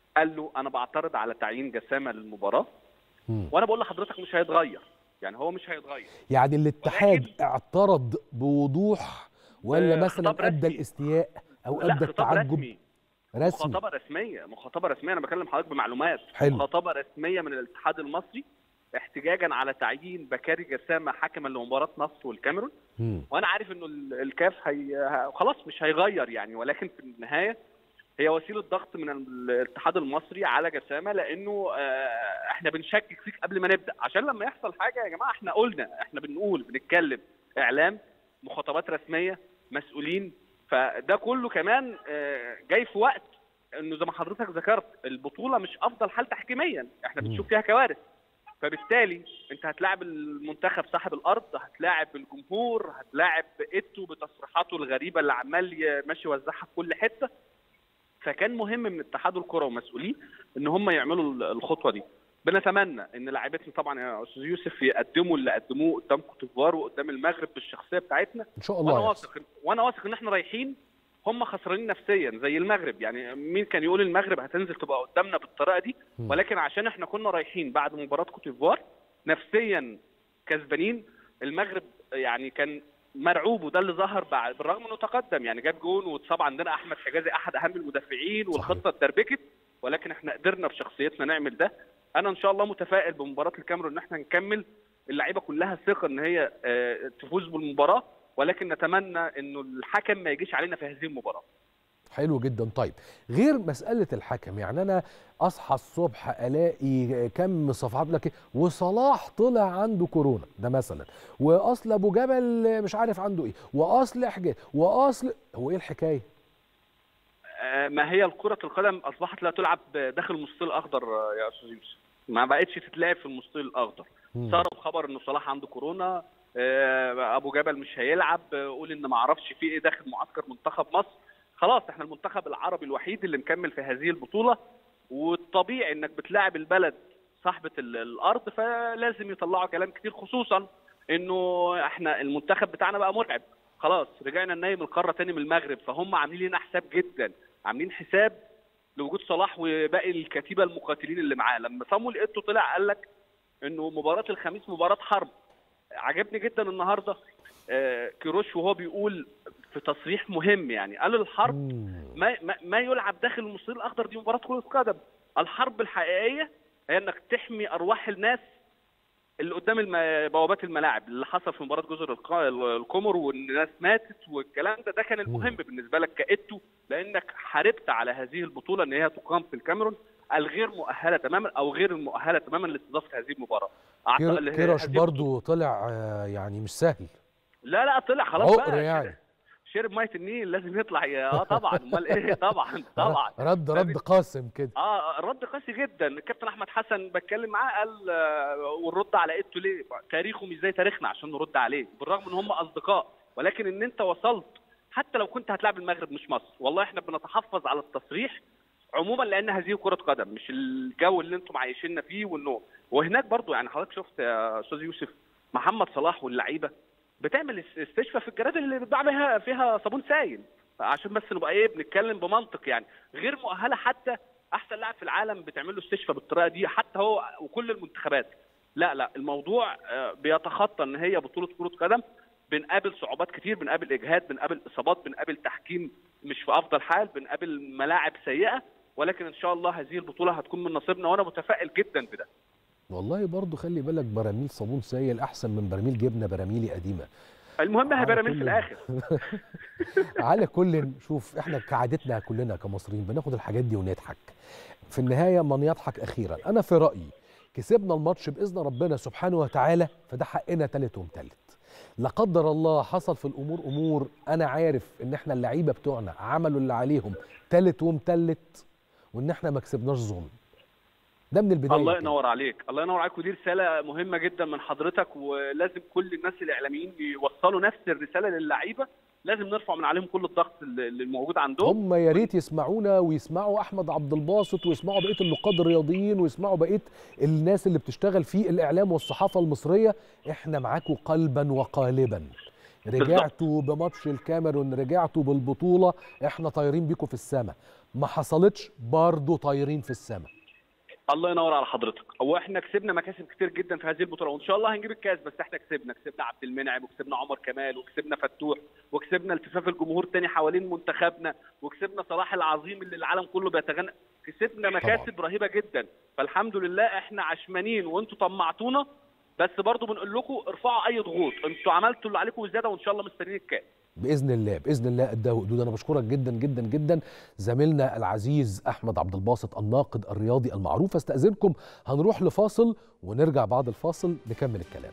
قال له انا بعترض على تعيين جسامه للمباراه مم. وانا بقول لحضرتك مش هيتغير يعني هو مش هيتغير يعني الاتحاد ولكن- اعترض بوضوح ولا آه، مثلا خطاب ابدى رسمي. الاستياء او لا ابدى خطاب التعجب رسمي رسمي مخاطبه رسميه مخاطبه رسميه انا بكلم حضرتك بمعلومات حلو. مخاطبه رسميه من الاتحاد المصري احتجاجا على تعيين بكاري جسامه حكما لمباراه مصر والكاميرون مم. وانا عارف انه ال- الكاف هي ه- خلاص مش هيغير يعني ولكن في النهايه هي وسيله ضغط من الاتحاد المصري على جسامه لانه آه، احنا بنشكك فيك قبل ما نبدا عشان لما يحصل حاجه يا جماعه احنا قلنا احنا بنقول بنتكلم اعلام مخاطبات رسميه مسؤولين فده كله كمان آه، جاي في وقت انه زي ما حضرتك ذكرت البطوله مش افضل حال تحكيميا احنا بنشوف فيها كوارث فبالتالي انت هتلاعب المنتخب صاحب الارض هتلاعب الجمهور هتلاعب ايتو بتصريحاته الغريبه اللي عمال ي- ماشي يوزعها في كل حته فكان مهم من اتحاد الكره ومسؤوليه ان هم يعملوا ال- الخطوه دي بنتمنى ان لاعبتنا طبعا يا استاذ يوسف يقدموا اللي قدموه قدام كوت ديفوار وقدام المغرب بالشخصيه بتاعتنا ان شاء وانا الله يحصل. واثق وانا واثق ان احنا رايحين هم خسرانين نفسيا زي المغرب يعني مين كان يقول المغرب هتنزل تبقى قدامنا بالطريقه دي مم. ولكن عشان احنا كنا رايحين بعد مباراه كوت ديفوار نفسيا كسبانين المغرب يعني كان مرعوب وده اللي ظهر بعد بالرغم انه تقدم يعني جاب جون واتصاب عندنا احمد حجازي احد اهم المدافعين والخطه اتدربكت ولكن احنا قدرنا بشخصيتنا نعمل ده انا ان شاء الله متفائل بمباراه الكاميرون ان احنا نكمل اللعيبه كلها ثقه ان هي آه، تفوز بالمباراه ولكن نتمنى انه الحكم ما يجيش علينا في هذه المباراه حلو جدا طيب غير مسألة الحكم يعني أنا أصحى الصبح ألاقي كم صفحات لك إيه، وصلاح طلع عنده كورونا ده مثلا وأصل أبو جبل مش عارف عنده إيه وأصل حاجة وأصل هو إيه الحكاية؟ آه، ما هي كرة القدم أصبحت لا تلعب داخل المستطيل الأخضر آه، يا أستاذ يوسف ما بقتش تتلعب في المستطيل الأخضر مم. صار خبر إن صلاح عنده كورونا آه، أبو جبل مش هيلعب آه، قول إن ما أعرفش في إيه داخل معسكر منتخب مصر خلاص إحنا المنتخب العربي الوحيد اللي مكمل في هذه البطولة والطبيعي إنك بتلاعب البلد صاحبة ال- الأرض فلازم يطلعوا كلام كتير خصوصا إنه إحنا المنتخب بتاعنا بقى مرعب خلاص رجعنا ننيم القارة تاني من المغرب فهم عاملين لنا حساب جدا عاملين حساب لوجود صلاح وباقي الكتيبه المقاتلين اللي معاه لما صامويل ايتو طلع قال لك انه مباراه الخميس مباراه حرب عجبني جدا النهارده آه، كيروش وهو بيقول في تصريح مهم يعني قال الحرب مم. ما ما, ما يلعب داخل المستطيل الاخضر دي مباراه كره قدم الحرب الحقيقيه هي انك تحمي ارواح الناس اللي قدام الم... بوابات الملاعب اللي حصل في مباراه جزر الق... القمر والناس ماتت والكلام ده ده كان المهم بالنسبه لك كايتو لانك حاربت على هذه البطوله ان هي تقام في الكاميرون الغير مؤهله تماما او غير المؤهله تماما لاستضافه هذه المباراه أعتقد كير- اللي هي- كيروش هذه برضو طلع آه، يعني مش سهل لا لا طلع خلاص عقر بقى يعني شرب ميه النيل لازم يطلع يا- اه طبعا امال ايه طبعا طبعا رد رد قاسم كده اه الرد قاسي جدا الكابتن احمد حسن بتكلم معاه قال آه، ونرد على ايدته ليه تاريخه مش زي تاريخنا عشان نرد عليه بالرغم ان هم اصدقاء ولكن ان انت وصلت حتى لو كنت هتلاعب المغرب مش مصر والله احنا بنتحفظ على التصريح عموما لان هذه كره قدم مش الجو اللي انتم عايشيننا فيه وانه وهناك برضو يعني حضرتك شفت يا استاذ يوسف محمد صلاح واللعيبه بتعمل است- استشفاء في الجراد اللي بيتباع بيها فيها صابون سائل عشان بس نبقى ايه بنتكلم بمنطق يعني غير مؤهله حتى احسن لاعب في العالم بتعمل له استشفاء بالطريقه دي حتى هو وكل المنتخبات لا لا الموضوع آه، بيتخطى ان هي بطوله كره قدم بنقابل صعوبات كتير بنقابل اجهاد بنقابل اصابات بنقابل تحكيم مش في افضل حال بنقابل ملاعب سيئه ولكن ان شاء الله هذه البطوله هتكون من نصيبنا وانا متفائل جدا بده والله برضو خلي بالك براميل صابون سائل احسن من براميل جبنه براميلي قديمه المهم هي على بيراميدز كل- في الاخر على كل شوف احنا كعادتنا كلنا كمصريين بناخد الحاجات دي ونضحك في النهايه من يضحك اخيرا انا في رايي كسبنا الماتش باذن ربنا سبحانه وتعالى فده حقنا تالت ومتلت لا قدر الله حصل في الامور امور انا عارف ان احنا اللعيبه بتوعنا عملوا اللي عليهم تالت ومتلت وان احنا ما كسبناش ظلم ده من البدايه الله كده. ينور عليك الله ينور عليك ودي رساله مهمه جدا من حضرتك ولازم كل الناس الاعلاميين يوصلوا نفس الرساله للعيبه لازم نرفع من عليهم كل الضغط اللي اللي موجود عندهم هم يا ريت يسمعونا ويسمعوا احمد عبد الباسط ويسمعوا بقيه النقاد الرياضيين ويسمعوا بقيه الناس اللي بتشتغل في الاعلام والصحافه المصريه احنا معاكم قلبا وقالبا رجعتوا بماتش الكاميرون رجعتوا بالبطوله احنا طايرين بيكم في السماء ما حصلتش برضه طايرين في السماء الله ينور على حضرتك هو احنا كسبنا مكاسب كتير جدا في هذه البطوله وان شاء الله هنجيب الكاس بس احنا كسبنا كسبنا عبد المنعم وكسبنا عمر كمال وكسبنا فتوح وكسبنا التفاف الجمهور تاني حوالين منتخبنا وكسبنا صلاح العظيم اللي العالم كله بيتغنى كسبنا مكاسب طبعا. رهيبه جدا فالحمد لله احنا عشمانين وانتوا طمعتونا بس برضو بنقول لكم ارفعوا اي ضغوط انتوا عملتوا اللي عليكم وزياده وان شاء الله مستنيين الكاس باذن الله باذن الله قدها وقدود انا بشكرك جدا جدا جدا زميلنا العزيز احمد عبد الباسط الناقد الرياضي المعروف استاذنكم هنروح لفاصل ونرجع بعد الفاصل نكمل الكلام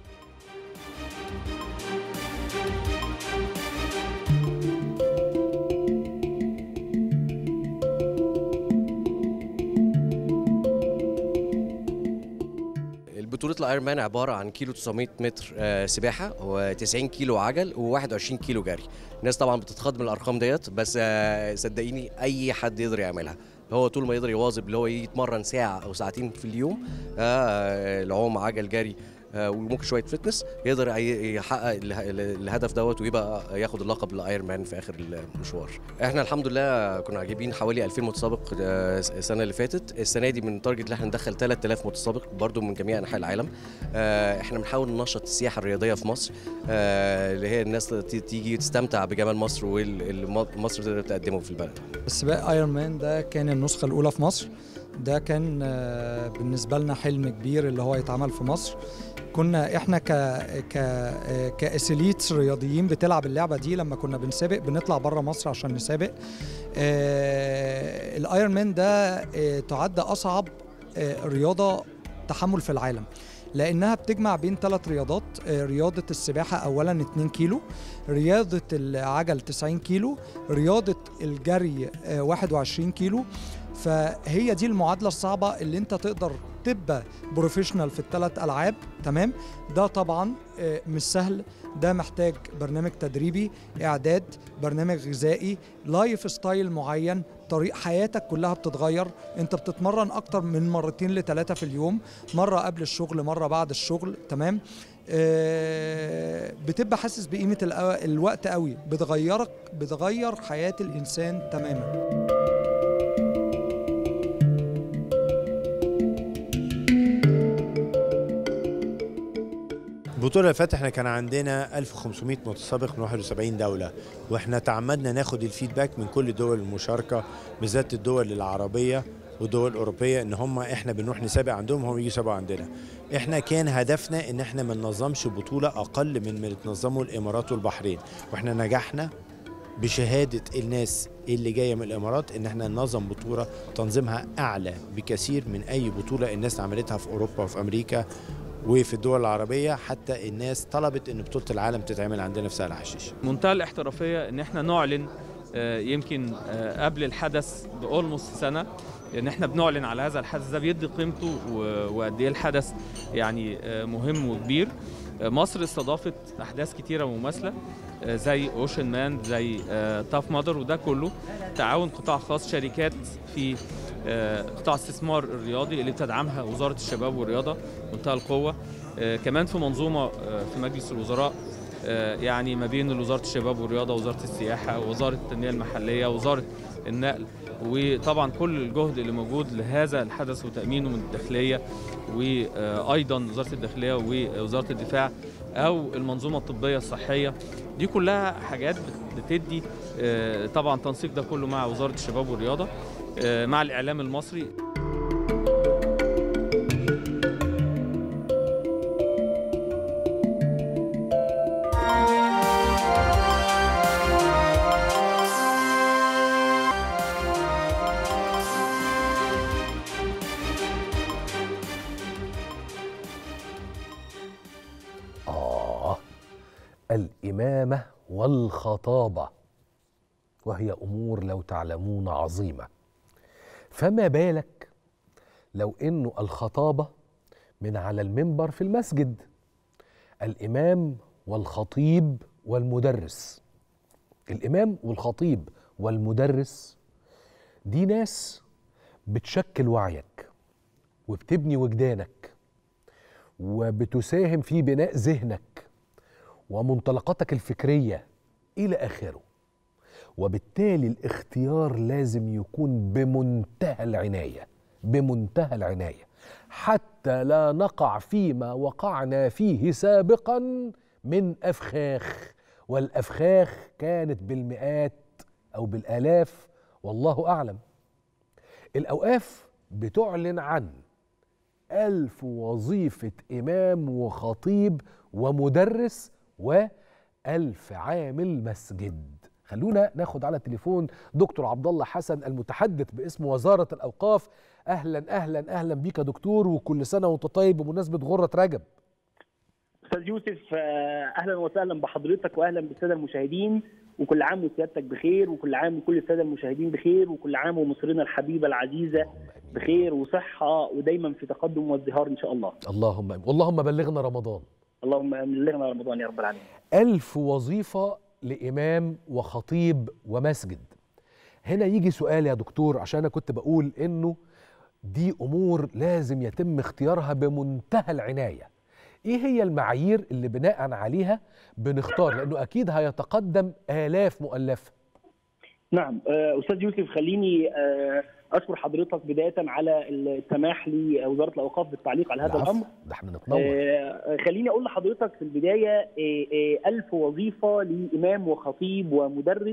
بطولة الايرون مان عبارة عن كيلو 900 متر سباحة و90 كيلو عجل و21 كيلو جري الناس طبعا بتتخض من الارقام ديت بس صدقيني اي حد يقدر يعملها هو طول ما يقدر يواظب اللي هو يتمرن ساعة او ساعتين في اليوم العوم عجل جري وممكن شويه فتنس يقدر يحقق الهدف دوت ويبقى ياخد اللقب الايرون مان في اخر المشوار احنا الحمد لله كنا جايبين حوالي 2000 متسابق السنه اللي فاتت السنه دي من تارجت ان احنا ندخل 3000 متسابق برضو من جميع انحاء العالم احنا بنحاول ننشط السياحه الرياضيه في مصر اللي هي الناس تيجي تستمتع بجمال مصر واللي مصر تقدر تقدمه في البلد السباق ايرون مان ده كان النسخه الاولى في مصر ده كان بالنسبه لنا حلم كبير اللي هو يتعمل في مصر كنا احنا ك ك كاسيليتس رياضيين بتلعب اللعبه دي لما كنا بنسابق بنطلع بره مصر عشان نسابق آه الايرون مان ده آه تعد اصعب آه رياضه تحمل في العالم لانها بتجمع بين ثلاث رياضات رياضه السباحه اولا 2 كيلو رياضه العجل 90 كيلو رياضه الجري 21 كيلو فهي دي المعادله الصعبه اللي انت تقدر تبقى بروفيشنال في الثلاث العاب تمام ده طبعا مش سهل ده محتاج برنامج تدريبي اعداد برنامج غذائي لايف ستايل معين طريق حياتك كلها بتتغير انت بتتمرن اكتر من مرتين لثلاثه في اليوم مره قبل الشغل مره بعد الشغل تمام آه بتبقى حاسس بقيمه الوقت قوي بتغيرك بتغير حياه الانسان تماما البطولة اللي فاتت احنا كان عندنا 1500 متسابق من 71 دولة واحنا تعمدنا ناخد الفيدباك من كل الدول المشاركة بالذات الدول العربية والدول الأوروبية ان هم احنا بنروح نسابق عندهم هم يجوا يسابقوا عندنا احنا كان هدفنا ان احنا ما ننظمش بطولة اقل من ما تنظموا الامارات والبحرين واحنا نجحنا بشهادة الناس اللي جاية من الامارات ان احنا ننظم بطولة تنظيمها اعلى بكثير من اي بطولة الناس عملتها في اوروبا وفي امريكا وفي الدول العربية حتى الناس طلبت ان بطولة العالم تتعمل عندنا في سهل حشيش منتهى الاحترافية ان احنا نعلن يمكن قبل الحدث بأولموس سنة ان احنا بنعلن على هذا الحدث ده بيدي قيمته وقد ايه الحدث يعني مهم وكبير مصر استضافت احداث كتيره مماثله زي اوشن مان زي تاف مادر وده كله تعاون قطاع خاص شركات في قطاع الاستثمار الرياضي اللي بتدعمها وزاره الشباب والرياضه منتهى القوه كمان في منظومه في مجلس الوزراء يعني ما بين وزاره الشباب والرياضه وزاره السياحه ووزاره التنميه المحليه وزاره النقل وطبعا كل الجهد اللي موجود لهذا الحدث وتامينه من الداخليه وايضا وزاره الداخليه ووزاره الدفاع او المنظومه الطبيه الصحيه دي كلها حاجات بتدي طبعا تنسيق ده كله مع وزاره الشباب والرياضه مع الاعلام المصري الإمامة والخطابة وهي أمور لو تعلمون عظيمة فما بالك لو إنه الخطابة من على المنبر في المسجد الإمام والخطيب والمدرس الإمام والخطيب والمدرس دي ناس بتشكل وعيك وبتبني وجدانك وبتساهم في بناء ذهنك ومنطلقاتك الفكريه الى اخره وبالتالي الاختيار لازم يكون بمنتهى العنايه بمنتهى العنايه حتى لا نقع فيما وقعنا فيه سابقا من افخاخ والافخاخ كانت بالمئات او بالالاف والله اعلم الاوقاف بتعلن عن ألف وظيفة إمام وخطيب ومدرس وألف عامل مسجد خلونا ناخد على التليفون دكتور عبد الله حسن المتحدث باسم وزارة الأوقاف أهلا أهلا أهلا بيك يا دكتور وكل سنة وأنت طيب بمناسبة غرة رجب استاذ يوسف آه، اهلا وسهلا بحضرتك واهلا بالساده المشاهدين وكل عام وسيادتك بخير وكل عام وكل الساده المشاهدين بخير وكل عام ومصرنا الحبيبه العزيزه بخير وصحه ودايما في تقدم وازدهار ان شاء الله اللهم آمين. واللهم بلغنا رمضان اللهم بلغنا رمضان يا رب العالمين ألف وظيفة لإمام وخطيب ومسجد هنا يجي سؤال يا دكتور عشان أنا كنت بقول إنه دي أمور لازم يتم اختيارها بمنتهى العناية إيه هي المعايير اللي بناء عليها بنختار لأنه أكيد هيتقدم آلاف مؤلفة نعم آه، استاذ يوسف خليني آه، اشكر حضرتك بدايه على السماح لوزاره الاوقاف بالتعليق على هذا العفو، الامر ده احنا نتنور آه، خليني اقول لحضرتك في البدايه آه، آه، ألف وظيفه لامام وخطيب ومدرس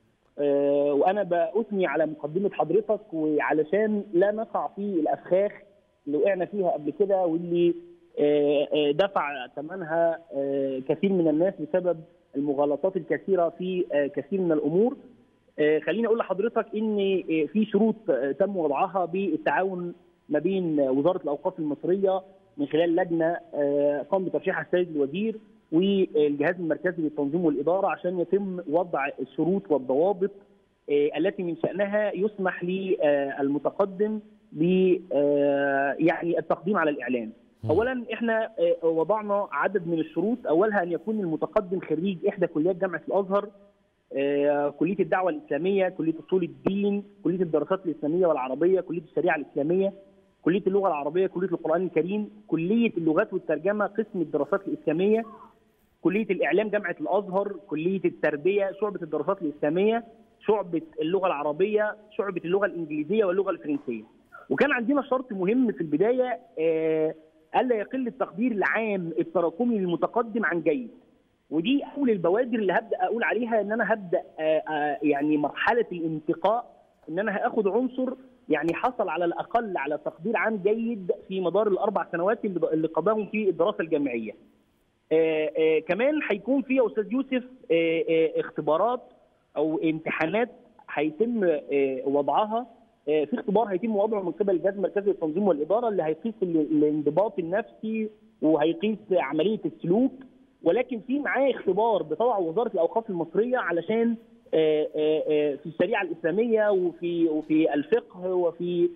آه، وانا باثني على مقدمه حضرتك وعلشان لا نقع في الافخاخ اللي وقعنا فيها قبل كده واللي آه، آه، دفع ثمنها آه، كثير من الناس بسبب المغالطات الكثيره في آه، كثير من الامور آه، خليني اقول لحضرتك ان آه، في شروط آه، تم وضعها بالتعاون ما بين وزاره الاوقاف المصريه من خلال لجنه آه، قام بترشيحها السيد الوزير والجهاز المركزي للتنظيم والاداره عشان يتم وضع الشروط والضوابط آه، التي من شانها يسمح للمتقدم ب آه، يعني التقديم على الاعلان. اولا احنا آه، وضعنا عدد من الشروط اولها ان يكون المتقدم خريج احدى كليات جامعه الازهر آه، كليه الدعوه الاسلاميه، كليه اصول الدين، كليه الدراسات الاسلاميه والعربيه، كليه الشريعه الاسلاميه، كليه اللغه العربيه، كليه القران الكريم، كليه اللغات والترجمه قسم الدراسات الاسلاميه، كليه الاعلام جامعه الازهر، كليه التربيه، شعبه الدراسات الاسلاميه، شعبه اللغه العربيه، شعبه اللغه الانجليزيه واللغه الفرنسيه. وكان عندنا شرط مهم في البدايه آه، الا يقل التقدير العام التراكمي للمتقدم عن جيد. ودي اول البوادر اللي هبدا اقول عليها ان انا هبدا آه، آه، يعني مرحله الانتقاء ان انا هاخد عنصر يعني حصل على الاقل على تقدير عام جيد في مدار الاربع سنوات اللي اللي قضاهم في الدراسه الجامعيه. آه، آه، كمان هيكون في يا استاذ يوسف آه، آه، اختبارات او امتحانات هيتم آه، وضعها آه، في اختبار هيتم وضعه من قبل الجهاز المركزي للتنظيم والاداره اللي هيقيس ال- الانضباط النفسي وهيقيس عمليه السلوك ولكن في معاه اختبار بتضع وزاره الاوقاف المصريه علشان آه، آه، آه، في الشريعه الاسلاميه وفي وفي الفقه وفي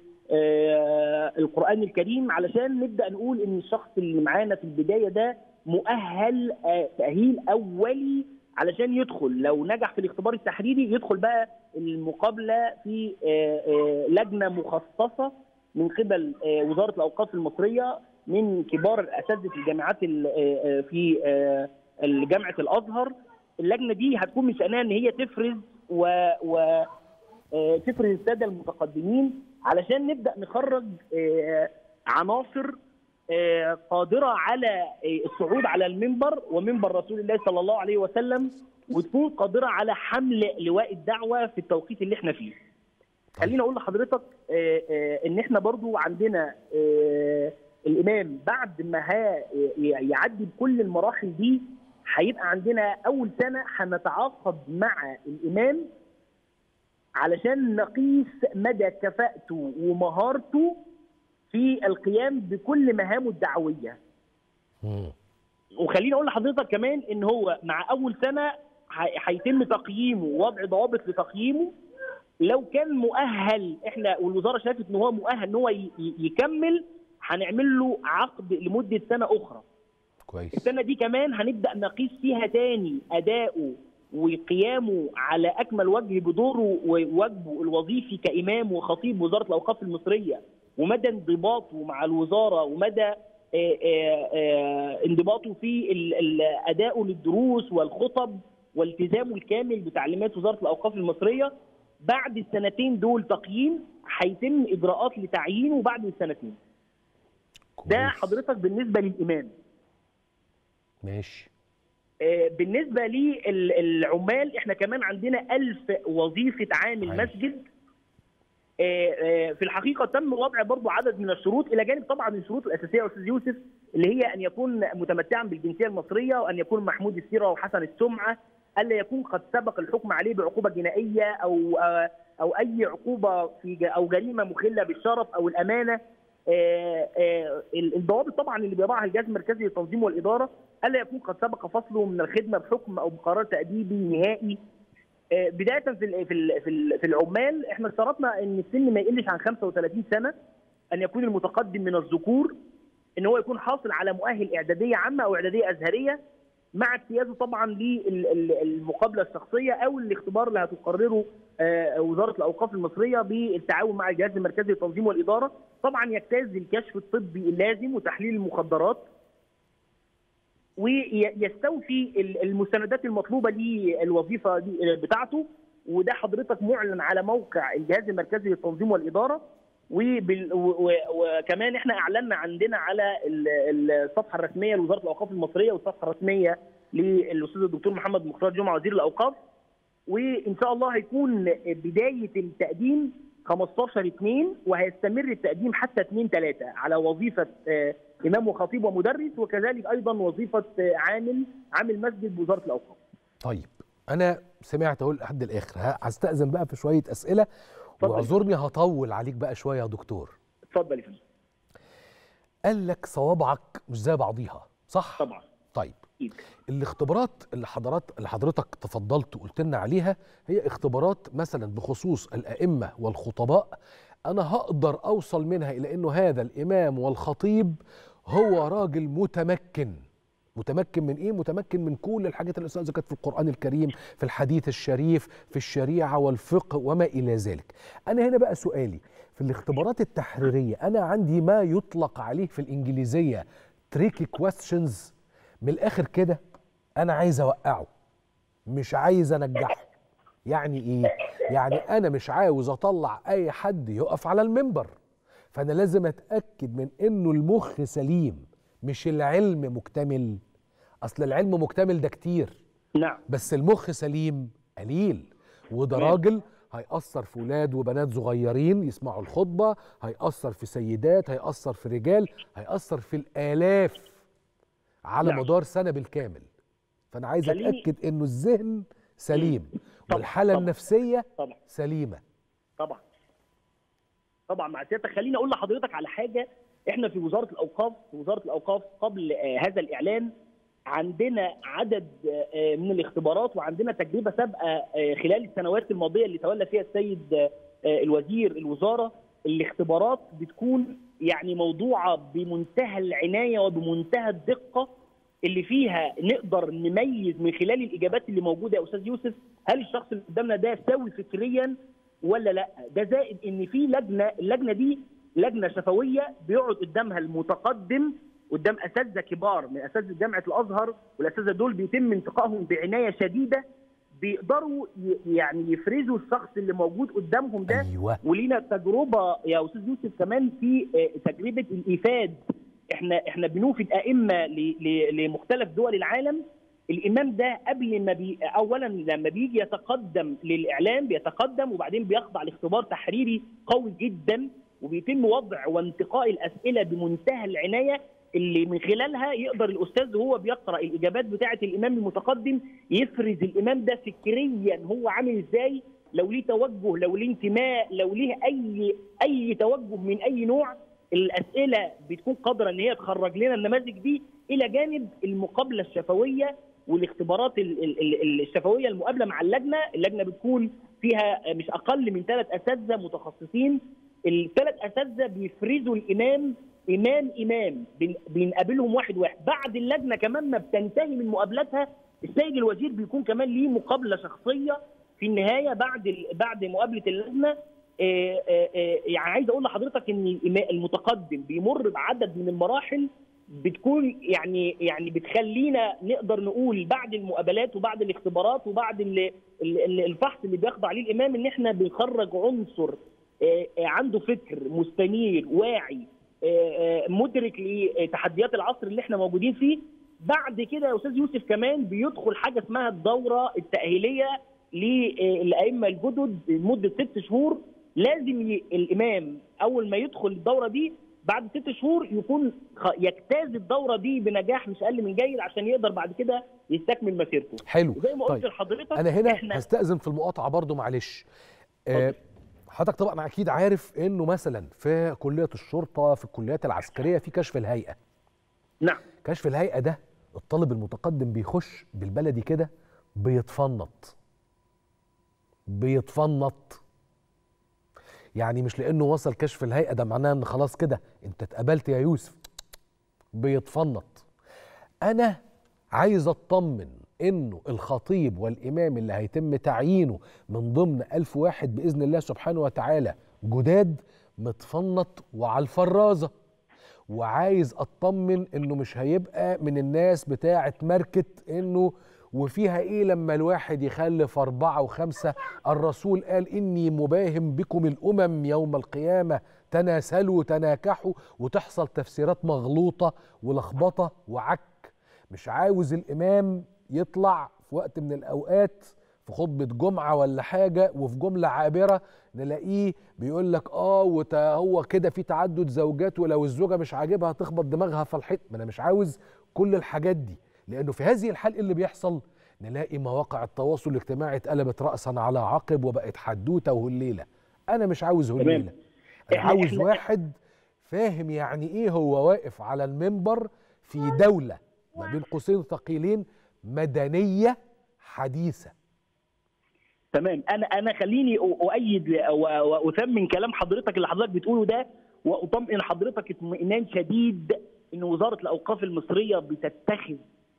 آه، القران الكريم علشان نبدا نقول ان الشخص اللي معانا في البدايه ده مؤهل آه، تاهيل اولي علشان يدخل لو نجح في الاختبار التحريري يدخل بقى المقابله في آه، آه، لجنه مخصصه من قبل آه، وزاره الاوقاف المصريه من كبار الاساتذه الجامعات ال- آه، آه، في آه، جامعه الازهر اللجنه دي هتكون من شانها ان هي تفرز و, و آه، تفرز الساده المتقدمين علشان نبدا نخرج آه، عناصر آه، قادره على آه، الصعود على المنبر ومنبر رسول الله صلى الله عليه وسلم وتكون قادره على حمل لواء الدعوه في التوقيت اللي احنا فيه. خليني اقول لحضرتك آه، آه، ان احنا برضو عندنا آه، الامام بعد ما ها- يعدي بكل المراحل دي هيبقى عندنا اول سنه هنتعاقد مع الامام علشان نقيس مدى كفاءته ومهارته في القيام بكل مهامه الدعويه مم. وخليني اقول لحضرتك كمان ان هو مع اول سنه ه- هيتم تقييمه ووضع ضوابط لتقييمه لو كان مؤهل احنا والوزاره شافت ان هو مؤهل ان هو ي- ي- يكمل هنعمل له عقد لمده سنه اخرى كويس السنه دي كمان هنبدا نقيس فيها تاني اداؤه وقيامه على اكمل وجه بدوره وواجبه الوظيفي كامام وخطيب وزاره الاوقاف المصريه ومدى انضباطه مع الوزاره ومدى آه، آه، آه، انضباطه في ال- ال- ادائه للدروس والخطب والتزامه الكامل بتعليمات وزاره الاوقاف المصريه بعد السنتين دول تقييم هيتم اجراءات لتعيينه بعد السنتين ده كويس. حضرتك بالنسبه للامام ماشي آه، بالنسبه للعمال احنا كمان عندنا ألف وظيفه عامل أيوة. مسجد آه، آه، في الحقيقه تم وضع برضو عدد من الشروط الى جانب طبعا الشروط الاساسيه يا استاذ يوسف اللي هي ان يكون متمتعا بالجنسيه المصريه وان يكون محمود السيره وحسن السمعه الا يكون قد سبق الحكم عليه بعقوبه جنائيه او آه، او اي عقوبه في ج- او جريمه مخله بالشرف او الامانه آه، آه، الضوابط طبعا اللي بيضعها الجهاز المركزي للتنظيم والاداره الا يكون قد سبق فصله من الخدمه بحكم او بقرار تاديبي نهائي آه، بدايه في ال- في ال- في ال- في العمال احنا اشترطنا ان السن ما يقلش عن 35 سنه ان يكون المتقدم من الذكور ان هو يكون حاصل على مؤهل اعداديه عامه او اعداديه ازهريه مع اجتيازه طبعا للمقابله الشخصيه او الاختبار اللي هتقرره آه، وزاره الاوقاف المصريه بالتعاون مع الجهاز المركزي للتنظيم والاداره طبعا يجتاز الكشف الطبي اللازم وتحليل المخدرات ويستوفي ال- المستندات المطلوبه للوظيفه دي بتاعته وده حضرتك معلن على موقع الجهاز المركزي للتنظيم والاداره وبال... و... و... وكمان احنا اعلنا عندنا على ال- الصفحه الرسميه لوزاره الاوقاف المصريه والصفحه الرسميه للاستاذ الدكتور محمد مختار جمعه وزير الاوقاف وان شاء الله هيكون بدايه التقديم 15 2 وهيستمر التقديم حتى 2 3 على وظيفه آه، امام وخطيب ومدرس وكذلك ايضا وظيفه آه، عامل عامل مسجد بوزاره الاوقاف. طيب انا سمعت اهو لحد الاخر ه- هستأذن بقى في شويه اسئله اتفضل. واعذرني هطول عليك بقى شويه يا دكتور اتفضل يا فندم. قال لك صوابعك مش زي بعضيها صح طبعا طيب اكيد الاختبارات اللي حضرات اللي حضرتك تفضلت وقلت لنا عليها هي اختبارات مثلا بخصوص الائمه والخطباء انا هقدر اوصل منها الى انه هذا الامام والخطيب هو راجل متمكن متمكن من ايه متمكن من كل الحاجات اللي الاستاذ ذكرت في القران الكريم في الحديث الشريف في الشريعه والفقه وما الى ذلك انا هنا بقى سؤالي في الاختبارات التحريريه انا عندي ما يطلق عليه في الانجليزيه تريكي كويستشنز من الاخر كده انا عايز اوقعه مش عايز انجحه يعني ايه يعني انا مش عاوز اطلع اي حد يقف على المنبر فانا لازم اتاكد من انه المخ سليم مش العلم مكتمل اصل العلم مكتمل ده كتير نعم بس المخ سليم قليل وده تمام. راجل هيأثر في ولاد وبنات صغيرين يسمعوا الخطبة هيأثر في سيدات هيأثر في رجال هيأثر في الآلاف على نعم. مدار سنة بالكامل فأنا عايز خليني- أتأكد إنه الذهن سليم طبعا، والحالة طبعا. النفسية طبعا سليمة طبعا طبعا مع سيادتك خليني اقول لحضرتك على حاجه احنا في وزاره الاوقاف في وزاره الاوقاف قبل آه، هذا الاعلان عندنا عدد آه، من الاختبارات وعندنا تجربه سابقه آه، خلال السنوات الماضيه اللي تولى فيها السيد آه، الوزير الوزاره الاختبارات بتكون يعني موضوعه بمنتهى العنايه وبمنتهى الدقه اللي فيها نقدر نميز من خلال الاجابات اللي موجوده يا استاذ يوسف هل الشخص اللي قدامنا ده سوي فكريا ولا لا ده زائد ان في لجنه اللجنه دي لجنه شفويه بيقعد قدامها المتقدم قدام اساتذه كبار من اساتذه جامعه الازهر والاساتذه دول بيتم انتقائهم بعنايه شديده بيقدروا ي- يعني يفرزوا الشخص اللي موجود قدامهم ده أيوة ولينا تجربه يا استاذ يوسف كمان في آه، تجربه الايفاد احنا احنا بنوفد ائمه ل- ل- لمختلف دول العالم الامام ده قبل ما بي اولا لما بيجي يتقدم للاعلام بيتقدم وبعدين بيخضع لاختبار تحريري قوي جدا وبيتم وضع وانتقاء الاسئله بمنتهى العنايه اللي من خلالها يقدر الاستاذ وهو بيقرا الاجابات بتاعه الامام المتقدم يفرز الامام ده فكريا هو عامل ازاي لو ليه توجه لو ليه انتماء لو ليه اي اي توجه من اي نوع الاسئله بتكون قادره ان هي تخرج لنا النماذج دي الى جانب المقابله الشفويه والاختبارات ال- ال- ال- الشفويه المقابله مع اللجنه، اللجنه بتكون فيها مش اقل من ثلاث اساتذه متخصصين، الثلاث اساتذه بيفرزوا الامام امام امام بن- بنقابلهم واحد واحد، بعد اللجنه كمان ما بتنتهي من مقابلتها السيد الوزير بيكون كمان ليه مقابله شخصيه في النهايه بعد ال- بعد مقابله اللجنه آه، آه، آه، يعني عايز اقول لحضرتك ان الإما- المتقدم بيمر بعدد من المراحل بتكون يعني يعني بتخلينا نقدر نقول بعد المقابلات وبعد الاختبارات وبعد ال- ال- ال- الفحص اللي بيخضع ليه الامام ان احنا بنخرج عنصر آه، آه، عنده فكر مستنير واعي آه، آه، مدرك لتحديات العصر اللي احنا موجودين فيه بعد كده يا استاذ يوسف كمان بيدخل حاجه اسمها الدوره التاهيليه للائمه الجدد لمده ست شهور لازم ي... الامام اول ما يدخل الدوره دي بعد ست شهور يكون خ- يجتاز الدوره دي بنجاح مش اقل من جيد عشان يقدر بعد كده يستكمل مسيرته حلو زي ما قلت طيب لحضرتك انا هنا احنا هستأذن في المقاطعه برضو معلش آه، حضرتك طبعا اكيد عارف انه مثلا في كليه الشرطه في الكليات العسكريه في كشف الهيئه نعم كشف الهيئه ده الطالب المتقدم بيخش بالبلدي كده بيتفنط بيتفنط يعني مش لانه وصل كشف الهيئه ده معناه ان خلاص كده انت اتقبلت يا يوسف بيتفنط انا عايز اطمن انه الخطيب والامام اللي هيتم تعيينه من ضمن ألف واحد باذن الله سبحانه وتعالى جداد متفنط وعلى الفرازه وعايز اطمن انه مش هيبقى من الناس بتاعه ماركت انه وفيها ايه لما الواحد يخلف اربعه وخمسه الرسول قال اني مباهم بكم الامم يوم القيامه تناسلوا تناكحوا وتحصل تفسيرات مغلوطه ولخبطه وعك مش عاوز الامام يطلع في وقت من الاوقات في خطبه جمعه ولا حاجه وفي جمله عابره نلاقيه بيقول لك اه وت- هو كده في تعدد زوجات ولو الزوجه مش عاجبها تخبط دماغها في الحيط ما انا مش عاوز كل الحاجات دي لانه في هذه الحال إيه اللي بيحصل نلاقي مواقع التواصل الاجتماعي اتقلبت راسا على عقب وبقت حدوته وهليله انا مش عاوز هليله انا إحنا- عاوز إحنا- واحد فاهم يعني ايه هو واقف على المنبر في دوله ما بين قوسين ثقيلين مدنيه حديثه تمام انا انا خليني أ- اؤيد و- واثمن كلام حضرتك اللي حضرتك بتقوله ده واطمئن حضرتك اطمئنان شديد ان وزاره الاوقاف المصريه بتتخذ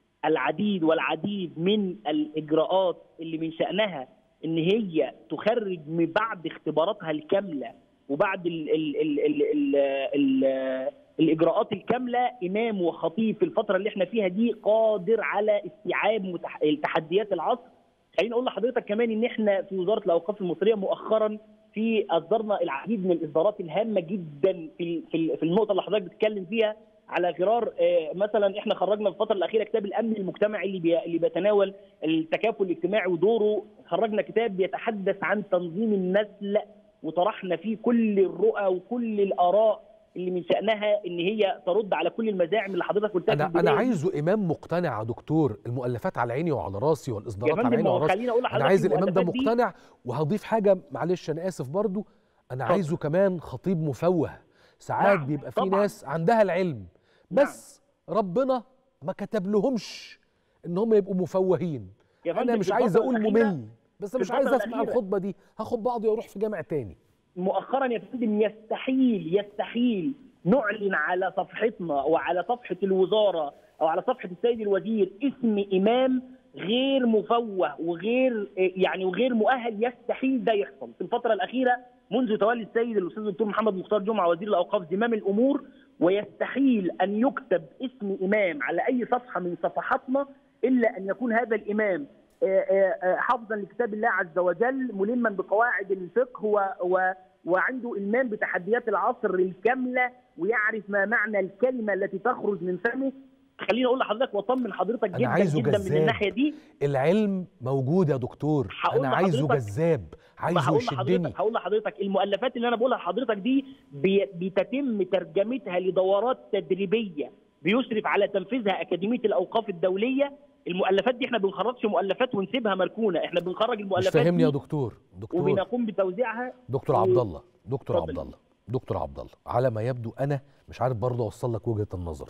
العديد والعديد من الاجراءات اللي من شانها ان هي تخرج من بعد اختباراتها الكامله وبعد ال ال ال ال ال ال الاجراءات الكامله امام وخطيب في الفتره اللي احنا فيها دي قادر على استيعاب متح- تحديات العصر خليني اقول لحضرتك كمان ان احنا في وزاره الاوقاف المصريه مؤخرا في اصدرنا العديد من الاصدارات الهامه جدا في في في النقطه اللي حضرتك بتتكلم فيها على غرار آه، مثلا احنا خرجنا في الفتره الاخيره كتاب الامن المجتمعي اللي بي- اللي بيتناول التكافل الاجتماعي ودوره خرجنا كتاب بيتحدث عن تنظيم النسل وطرحنا فيه كل الرؤى وكل الاراء اللي من شانها ان هي ترد على كل المزاعم اللي حضرتك قلتها في انا انا البداية. عايزه امام مقتنع يا دكتور المؤلفات على عيني وعلى راسي يا والاصدارات على فندم عيني ما هو وعلى راسي خليني اقول انا لحضرتك عايز الامام ده المؤلفات دي- مقتنع وهضيف حاجه معلش انا اسف برضو انا اتفضل. عايزه كمان خطيب مفوه ساعات نعم، بيبقى في طبعاً. ناس عندها العلم بس ربنا ما كتب لهمش ان هم يبقوا مفوهين يا انا فندم مش في عايز الفترة اقول الأخيرة- ممل بس في مش عايز الفترة اسمع الأخيرة. الخطبه دي هاخد بعضي واروح في جامع تاني مؤخرا يا فندم يستحيل يستحيل نعلن على صفحتنا وعلى صفحه الوزاره او على صفحه السيد الوزير اسم امام غير مفوه وغير يعني وغير مؤهل يستحيل ده يحصل في الفتره الاخيره منذ تولي السيد الاستاذ الدكتور محمد مختار جمعه وزير الاوقاف زمام الامور ويستحيل ان يكتب اسم امام على اي صفحه من صفحاتنا الا ان يكون هذا الامام آه، آه، آه، حافظا لكتاب الله عز وجل ملما بقواعد الفقه و و وعنده إلمام بتحديات العصر الكاملة ويعرف ما معنى الكلمة التي تخرج من فمه خليني أقول لحضرتك وأطمن حضرتك أنا جدا عايزه جدا من جذاب. الناحية دي العلم موجود يا دكتور هقول انا عايزه لحضرتك- جذاب ما عايزه هقول يشدني لحضرتك هقول لحضرتك المؤلفات اللي انا بقولها لحضرتك دي بي- بتتم ترجمتها لدورات تدريبيه بيشرف على تنفيذها اكاديميه الاوقاف الدوليه المؤلفات دي احنا بنخرجش مؤلفات ونسيبها مركونه احنا بنخرج مش المؤلفات فاهمني دي يا دكتور دكتور وبنقوم بتوزيعها دكتور و- عبد الله دكتور اتفضل. عبد الله دكتور عبد الله على ما يبدو انا مش عارف برضه اوصل لك وجهه النظر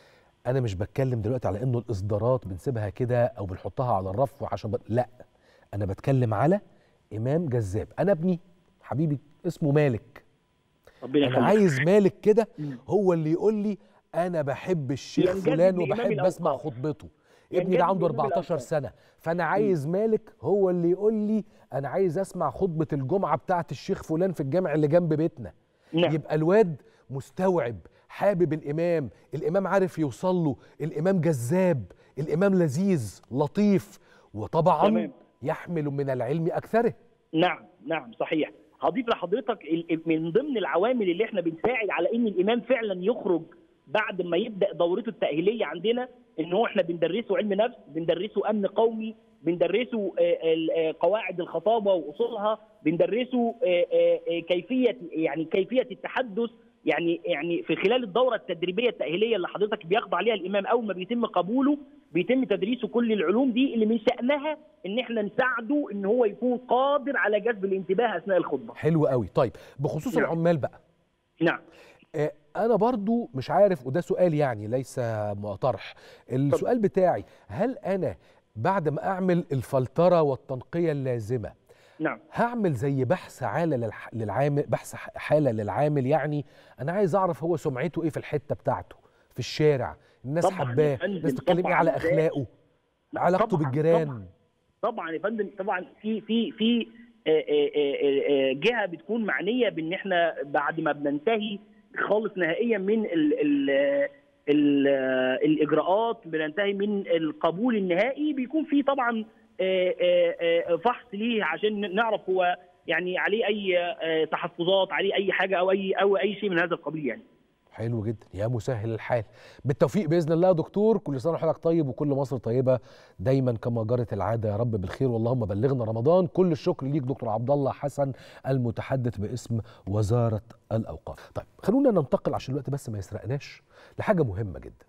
انا مش بتكلم دلوقتي على انه الاصدارات بنسيبها كده او بنحطها على الرف عشان ب... لا انا بتكلم على امام جذاب انا ابني حبيبي اسمه مالك ربنا انا يخليك. عايز مالك كده هو اللي يقول لي انا بحب الشيخ ينجذب فلان لإمام وبحب اسمع الأوقاف. خطبته ابني ينجذب ده عنده لإمام 14 الأوقاف. سنه فانا عايز مالك هو اللي يقول لي انا عايز اسمع خطبه الجمعه بتاعه الشيخ فلان في الجامع اللي جنب بيتنا نعم. يبقى الواد مستوعب حابب الامام الامام عارف يوصل له الامام جذاب الامام لذيذ لطيف وطبعا تمام. يحمل من العلم اكثره نعم نعم صحيح هضيف لحضرتك ال- من ضمن العوامل اللي احنا بنساعد على ان الامام فعلا يخرج بعد ما يبدا دورته التاهيليه عندنا ان هو احنا بندرسه علم نفس بندرسه امن قومي بندرسه آه، ال- آه، قواعد الخطابه واصولها بندرسه آه، آه، آه، كيفيه يعني كيفيه التحدث يعني يعني في خلال الدوره التدريبيه التاهيليه اللي حضرتك بيخضع ليها الامام اول ما بيتم قبوله بيتم تدريسه كل العلوم دي اللي من شانها ان احنا نساعده ان هو يكون قادر على جذب الانتباه اثناء الخطبه. حلو قوي طيب بخصوص نعم. العمال بقى نعم آه، انا برضو مش عارف وده سؤال يعني ليس طرح السؤال بتاعي هل انا بعد ما اعمل الفلتره والتنقيه اللازمه نعم هعمل زي بحث حاله للح... للعامل بحث ح- حاله للعامل يعني انا عايز اعرف هو سمعته ايه في الحته بتاعته في الشارع الناس طبعاً يا حباه فندم، الناس بتتكلم ايه طبعاً على ده- اخلاقه لا، علاقته طبعاً، بالجيران طبعاً. طبعا يا فندم طبعا في في في آه، آه، آه، آه، جهه بتكون معنيه بان احنا بعد ما بننتهي خالص نهائيا من ال ال ال الاجراءات بننتهي من القبول النهائي بيكون في طبعا آه، آه، آه، فحص ليه عشان نعرف هو يعني عليه اي آه، تحفظات عليه اي حاجه او اي او اي شيء من هذا القبيل يعني حلو جدا يا مسهل الحال بالتوفيق باذن الله يا دكتور كل سنه وحضرتك طيب وكل مصر طيبه دايما كما جرت العاده يا رب بالخير واللهم بلغنا رمضان كل الشكر ليك دكتور عبد الله حسن المتحدث باسم وزاره الاوقاف طيب خلونا ننتقل عشان الوقت بس ما يسرقناش لحاجه مهمه جدا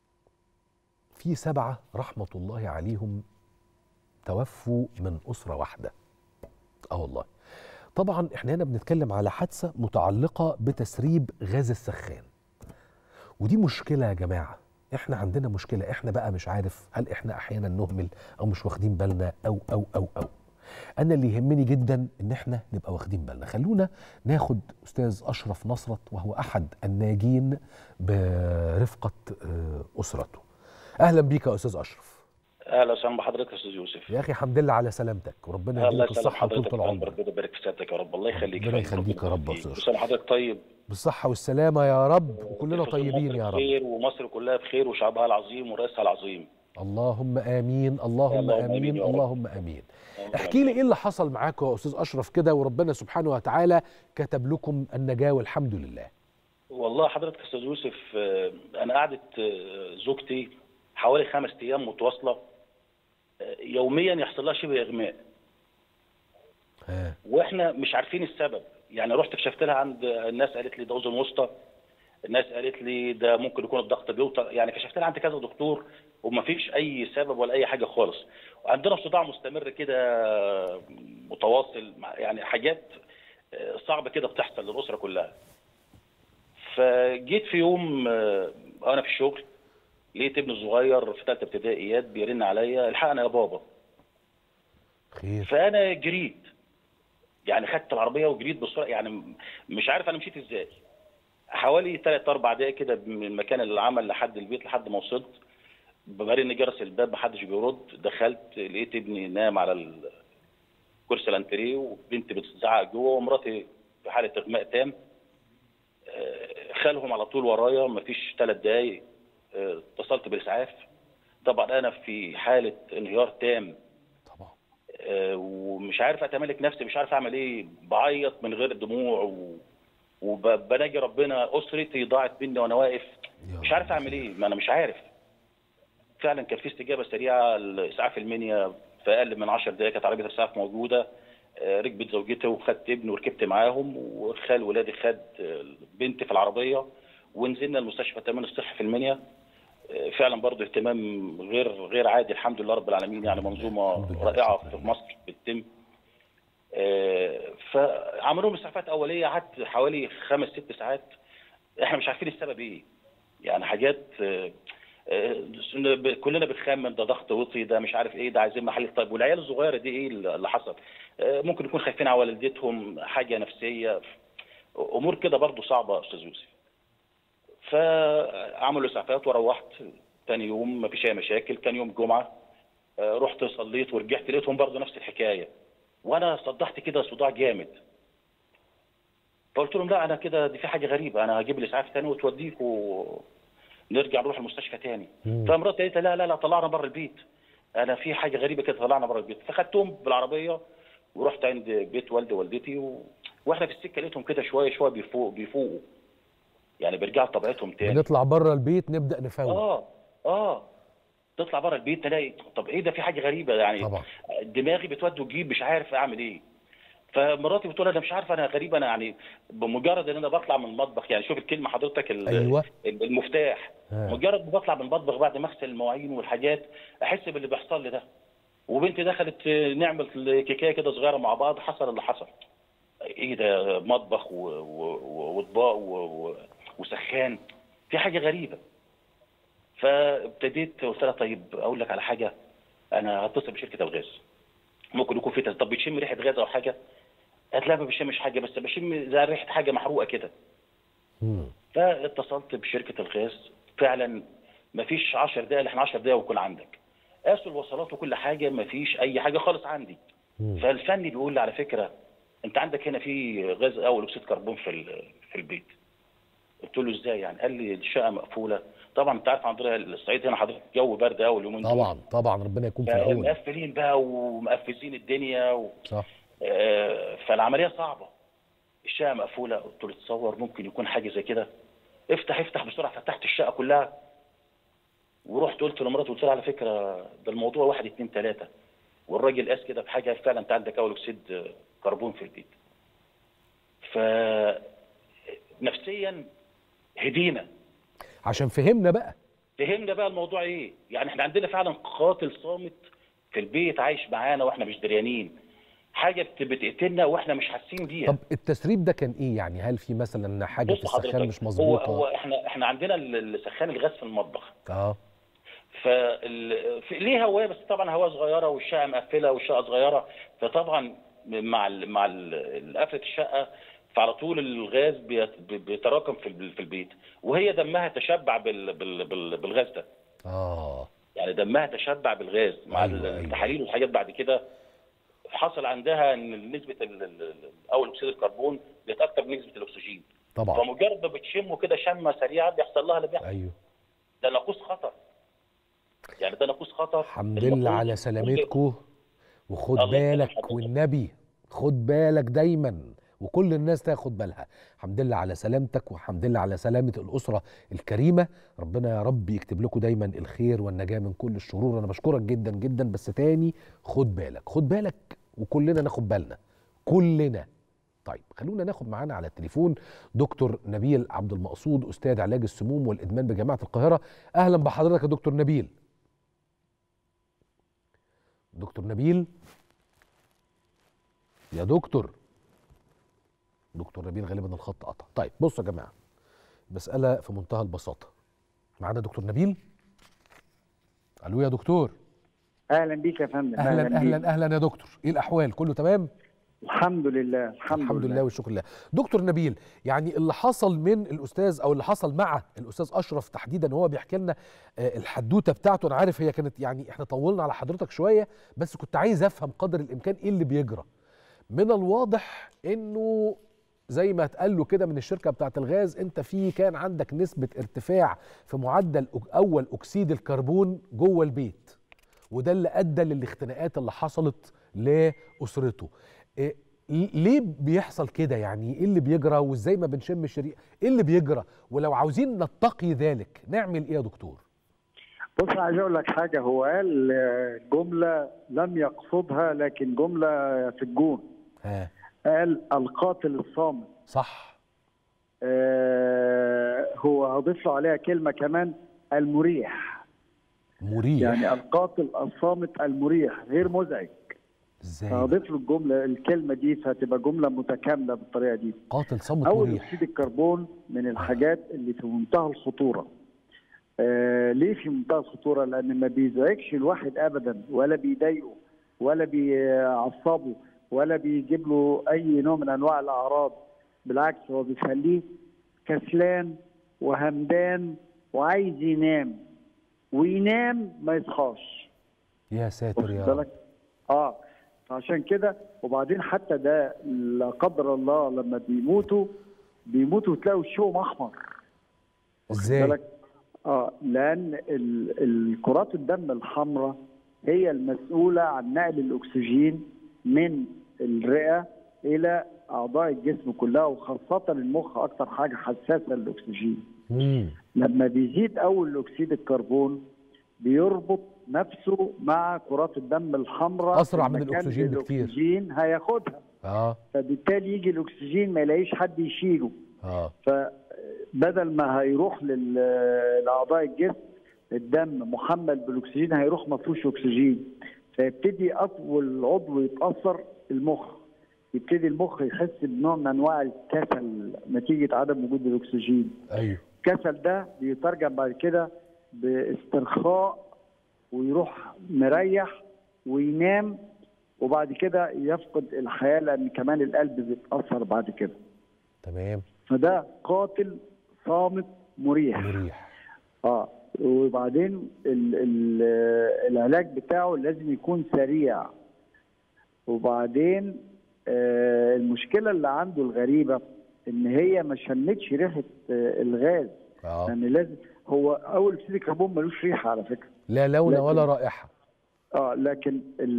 في سبعه رحمه الله عليهم توفوا من اسره واحده اه والله طبعا احنا هنا بنتكلم على حادثه متعلقه بتسريب غاز السخان ودي مشكله يا جماعه احنا عندنا مشكله احنا بقى مش عارف هل احنا احيانا نهمل او مش واخدين بالنا او او او او انا اللي يهمني جدا ان احنا نبقى واخدين بالنا خلونا ناخد استاذ اشرف نصرت وهو احد الناجين برفقه آه، اسرته اهلا بيك يا استاذ اشرف اهلا وسهلا بحضرتك يا استاذ يوسف يا اخي الحمد لله على سلامتك وربنا الله يديك يسلم الصحه وطول حضرتك العمر ربنا يبارك في سيادتك يا رب الله يخليك ربنا يا فندم. يخليك يا رب يا يخليك. أستاذ كل سنه حضرتك طيب بالصحه والسلامه يا رب وكلنا وتفضل طيبين مصر يا رب بخير ومصر كلها بخير وشعبها العظيم ورئيسها العظيم اللهم امين اللهم اللهم آمين امين يا رب. اللهم امين احكي لي ايه اللي حصل معاكم يا استاذ اشرف كده وربنا سبحانه وتعالى كتب لكم النجاه والحمد لله والله حضرتك يا استاذ يوسف آه، انا قعدت آه، زوجتي حوالي خمس ايام متواصله آه، يوميا يحصل لها شبه اغماء ها واحنا مش عارفين السبب يعني رحت كشفت لها عند الناس قالت لي ده اذن وسطى الناس قالت لي ده ممكن يكون الضغط بيوطى يعني كشفت لها عند كذا دكتور ومفيش اي سبب ولا اي حاجه خالص وعندنا صداع مستمر كده متواصل مع- يعني حاجات آه، صعبه كده بتحصل للاسره كلها فجيت في يوم آه، انا في الشغل لقيت ابني الصغير في ثالثه ابتدائيات بيرن عليا الحقنا يا بابا خير فانا جريت يعني خدت العربيه وجريت بسرعه يعني م- مش عارف انا مشيت ازاي حوالي ثلاث اربع دقايق كده من مكان العمل لحد البيت لحد ما وصلت برن جرس الباب محدش بيرد دخلت لقيت ابني نام على ال- كرسي الانتريه وبنتي بتزعق جوه ومراتي في حاله اغماء تام آه، خالهم على طول ورايا مفيش ثلاث دقايق آه، اتصلت بالاسعاف طبعا انا في حاله انهيار تام طبعا آه، ومش عارف اتمالك نفسي مش عارف اعمل ايه بعيط من غير دموع و... وبناجي ربنا اسرتي ضاعت مني وانا واقف يا مش عارف اعمل ايه ما انا مش عارف فعلا كان في استجابه سريعه لاسعاف المنيا في اقل من 10 دقائق كانت عربيه الاسعاف موجوده آه، ركبت زوجتي وخدت ابني وركبت معاهم وخال ولادي خد آه، بنتي في العربيه ونزلنا المستشفى التامين الصحي في المنيا آه، فعلا برضه اهتمام غير غير عادي الحمد لله رب العالمين يعني منظومه الحمد لله. رائعه في مصر بتتم آه، فعملوا لهم اسعافات اوليه قعدت حوالي خمس ست ساعات احنا مش عارفين السبب ايه يعني حاجات آه، آه، كلنا بنخمن ده ضغط وطي ده مش عارف ايه ده عايزين محل طيب والعيال الصغيره دي ايه اللي حصل آه، ممكن يكون خايفين على والدتهم حاجه نفسيه امور كده برضو صعبه يا استاذ يوسف فعملوا اسعافات وروحت تاني يوم ما فيش اي مشاكل كان يوم جمعه آه، رحت صليت ورجعت لقيتهم برضو نفس الحكايه وانا صدعت كده صداع جامد فقلت لهم لا انا كده دي في حاجه غريبه انا هجيب الاسعاف تاني وتوديك ونرجع نروح المستشفى تاني مم. فمراتي قالت لي لا لا لا طلعنا بره البيت انا في حاجه غريبه كده طلعنا بره البيت فخدتهم بالعربيه ورحت عند بيت والدي ووالدتي و... واحنا في السكه لقيتهم كده شويه شويه بيفوق بيفوقوا يعني بيرجعوا لطبيعتهم تاني بنطلع بره البيت نبدا نفوق اه اه تطلع بره البيت تلاقي طب ايه ده في حاجه غريبه يعني طبعا دماغي بتود وتجيب مش عارف اعمل ايه فمراتي بتقول انا مش عارف انا غريب انا يعني بمجرد ان انا بطلع من المطبخ يعني شوف الكلمه حضرتك ال- ايوه المفتاح ها. مجرد ما بطلع من المطبخ بعد ما اغسل المواعين والحاجات احس باللي بيحصل لي ده وبنتي دخلت نعمل كيكايه كده صغيره مع بعض حصل اللي حصل ايه ده مطبخ و- و- و- واطباق و- و- وسخان في حاجه غريبه فابتديت قلت لها طيب اقول لك على حاجه انا هتصل بشركه الغاز ممكن يكون في تس- طب بتشم ريحه غاز او حاجه قالت لا ما بشمش حاجه بس بشم زي ريحه حاجه محروقه كده مم. فاتصلت بشركه الغاز فعلا ما فيش 10 دقائق احنا 10 دقائق ويكون عندك قاسوا الوصلات وكل حاجه ما فيش اي حاجه خالص عندي مم. فالفني بيقول لي على فكره انت عندك هنا في غاز اول اكسيد كربون في ال- في البيت قلت له ازاي يعني قال لي الشقه مقفوله طبعا انت عارف عندنا الصعيد هنا حضرتك جو برد قوي اليومين دول طبعا طبعا ربنا يكون في العون مقفلين بقى ومقفزين الدنيا و... صح آه، فالعمليه صعبه الشقه مقفوله قلت له تصور ممكن يكون حاجه زي كده افتح افتح بسرعه فتحت الشقه كلها ورحت قلت لمراتي قلت لها على فكره ده الموضوع واحد اتنين تلاته والراجل قاس كده بحاجه فعلا انت عندك اول اكسيد كربون في البيت ف نفسيا هدينا عشان فهمنا بقى فهمنا بقى الموضوع ايه يعني احنا عندنا فعلا قاتل صامت في البيت عايش معانا واحنا مش دريانين حاجه بت- بتقتلنا واحنا مش حاسين بيها طب التسريب ده كان ايه يعني هل في مثلا حاجه في بص السخان حضرتك، مش هو مظبوطه هو احنا احنا عندنا ال- السخان الغاز في المطبخ اه فال... في- ليه هوايه بس طبعا هوايه صغيره والشقه مقفله والشقه صغيره فطبعا مع ال... مع ال- قفله الشقه فعلى طول الغاز بيت- بيتراكم في ال- في البيت وهي دمها تشبع بال... بال... بال... بالغاز ده اه يعني دمها تشبع بالغاز مع أيوة، أيوة. التحاليل والحاجات بعد كده حصل عندها ان نسبه ال- ال- ال- اول اكسيد الكربون بقت اكتر من نسبه الاكسجين طبعا فمجرد ما بتشمه كده شمه سريعه بيحصل لها اللي بيحصل ايوه ده ناقوس خطر يعني ده ناقوس خطر الحمد المفروض لله على كل- سلامتكم وخد الله يسلم بالك حضرتك. والنبي خد بالك دايما وكل الناس تاخد بالها الحمد لله على سلامتك والحمد لله على سلامة الأسرة الكريمة ربنا يا رب يكتب لكم دايما الخير والنجاة من كل الشرور أنا بشكرك جدا جدا بس تاني خد بالك خد بالك وكلنا ناخد بالنا كلنا طيب خلونا ناخد معانا على التليفون دكتور نبيل عبد المقصود أستاذ علاج السموم والإدمان بجامعة القاهرة أهلا بحضرتك يا دكتور نبيل دكتور نبيل يا دكتور دكتور نبيل غالبا الخط قطع طيب بصوا يا جماعه مساله في منتهى البساطه معانا دكتور نبيل الو يا دكتور اهلا بيك يا فندم اهلا بيك. اهلا اهلا يا دكتور ايه الاحوال كله تمام الحمد لله الحمد, الحمد لله والشكر لله دكتور نبيل يعني اللي حصل من الاستاذ او اللي حصل مع الاستاذ اشرف تحديدا هو بيحكي لنا آه، الحدوته بتاعته انا عارف هي كانت يعني احنا طولنا على حضرتك شويه بس كنت عايز افهم قدر الامكان ايه اللي بيجرى من الواضح انه زي ما اتقال له كده من الشركه بتاعه الغاز انت في كان عندك نسبه ارتفاع في معدل أك- اول اكسيد الكربون جوه البيت وده اللي ادى للاختناقات اللي حصلت لاسرته إيه ليه بيحصل كده يعني ايه اللي بيجرى وازاي ما بنشم الشريعه ايه اللي بيجرى ولو عاوزين نتقي ذلك نعمل ايه يا دكتور بص عايز اقول لك حاجه هو قال آه، جمله لم يقصدها لكن جمله في الجون ها قال القاتل الصامت صح آه هو هضيف له عليها كلمه كمان المريح مريح يعني القاتل الصامت المريح غير مزعج ازاي فهضيف له الجمله الكلمه دي فتبقى جمله متكامله بالطريقه دي قاتل صمت اول مريح اكسيد الكربون من الحاجات اللي في منتهى الخطوره آه ليه في منتهى الخطوره لان ما بيزعجش الواحد ابدا ولا بيضايقه ولا بيعصبه ولا بيجيب له اي نوع من انواع الاعراض بالعكس هو بيخليه كسلان وهمدان وعايز ينام وينام ما يصحاش يا ساتر واخد يا بالك رب اه عشان كده وبعدين حتى ده لا قدر الله لما بيموتوا بيموتوا تلاقوا وشهم احمر واخد ازاي بالك؟ اه لان ال- الكرات الدم الحمراء هي المسؤوله عن نقل الاكسجين من الرئه الى اعضاء الجسم كلها وخاصه المخ اكتر حاجه حساسه للاكسجين مم. لما بيزيد اول اكسيد الكربون بيربط نفسه مع كرات الدم الحمراء أسرع في من المكان الأكسجين اللي بكتير. الاكسجين هياخدها اه فبالتالي يجي الاكسجين ما يلاقيش حد يشيله اه فبدل ما هيروح لل- لاعضاء الجسم الدم محمل بالاكسجين هيروح ما فيهوش اكسجين فيبتدي اول عضو يتاثر المخ يبتدي المخ يحس بنوع من انواع الكسل نتيجه عدم وجود الاكسجين ايوه الكسل ده بيترجم بعد كده باسترخاء ويروح مريح وينام وبعد كده يفقد الحياه لان كمان القلب بيتاثر بعد كده تمام فده قاتل صامت مريح مريح اه وبعدين ال ال العلاج بتاعه لازم يكون سريع وبعدين آه المشكله اللي عنده الغريبه ان هي ما شمتش ريحه آه الغاز اه يعني لازم هو اول اكسيد الكربون ملوش ريحه على فكره لا لون لكن- ولا رائحه اه لكن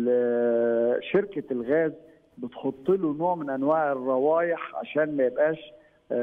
ال- شركه الغاز بتحط له نوع من انواع الروائح عشان ما يبقاش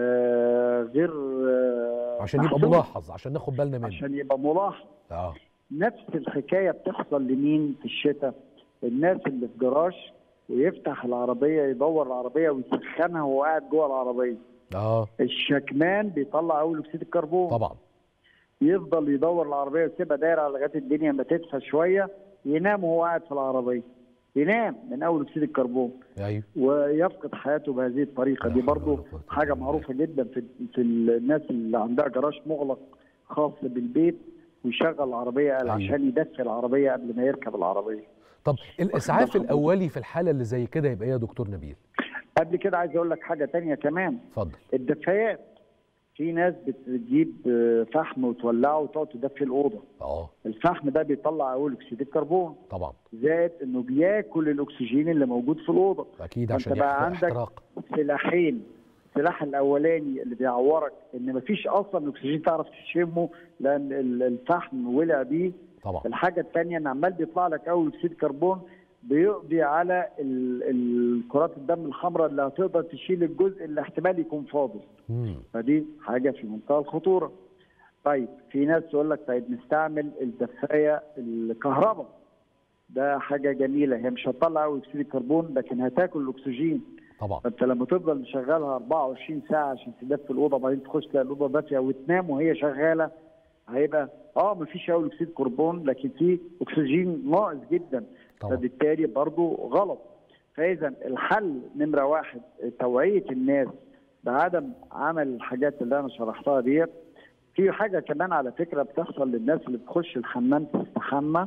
آه غير آه عشان يبقى محسوب، ملاحظ عشان ناخد بالنا منه عشان يبقى ملاحظ اه نفس الحكايه بتحصل لمين في الشتاء الناس اللي في جراج ويفتح العربيه يدور العربيه ويسخنها وهو قاعد جوه العربيه اه الشكمان بيطلع اول اكسيد الكربون طبعا يفضل يدور العربيه ويسيبها دايره لغايه الدنيا ما تدفى شويه ينام وهو قاعد في العربيه ينام من اول اكسيد الكربون ايوه ويفقد حياته بهذه الطريقه لا دي حول برضو ولا قوة إلا حاجه بالله. معروفه جدا في في الناس اللي عندها جراج مغلق خاص بالبيت ويشغل العربيه أيوة. عشان يدفي العربيه قبل ما يركب العربيه طب الاسعاف حضرتك. الاولي في الحاله اللي زي كده يبقى ايه يا دكتور نبيل قبل كده عايز اقول لك حاجه تانية كمان اتفضل الدفايات في ناس بتجيب آه، فحم وتولعه وتقعد تدفي الاوضه اه الفحم ده بيطلع اول اكسيد الكربون طبعا زائد انه بياكل الاكسجين اللي موجود في الاوضه اكيد فأنت عشان بقى يحرق عندك احتراق سلاحين السلاح الاولاني اللي بيعورك ان مفيش اصلا اكسجين تعرف تشمه لان ال- الفحم ولع بيه طبعا الحاجه الثانيه ان عمال بيطلع لك اول اكسيد كربون بيقضي على ال- ال- كرات الدم الحمراء اللي هتقدر تشيل الجزء اللي احتمال يكون فاضل مم. فدي حاجه في منتهى الخطوره طيب في ناس تقول لك طيب نستعمل الدفايه الكهرباء ده حاجه جميله هي مش هتطلع اول اكسيد الكربون لكن هتاكل الاكسجين طبعا فانت لما تفضل مشغلها 24 ساعه عشان تدفي الاوضه وبعدين تخش تلاقي الاوضه دافيه وتنام وهي شغاله هيبقى اه مفيش اول اكسيد كربون لكن في اكسجين ناقص جدا طبعا فبالتالي برضو غلط فاذا الحل نمره واحد توعيه الناس بعدم عمل الحاجات اللي انا شرحتها ديت في حاجه كمان على فكره بتحصل للناس اللي بتخش الحمام تستحمى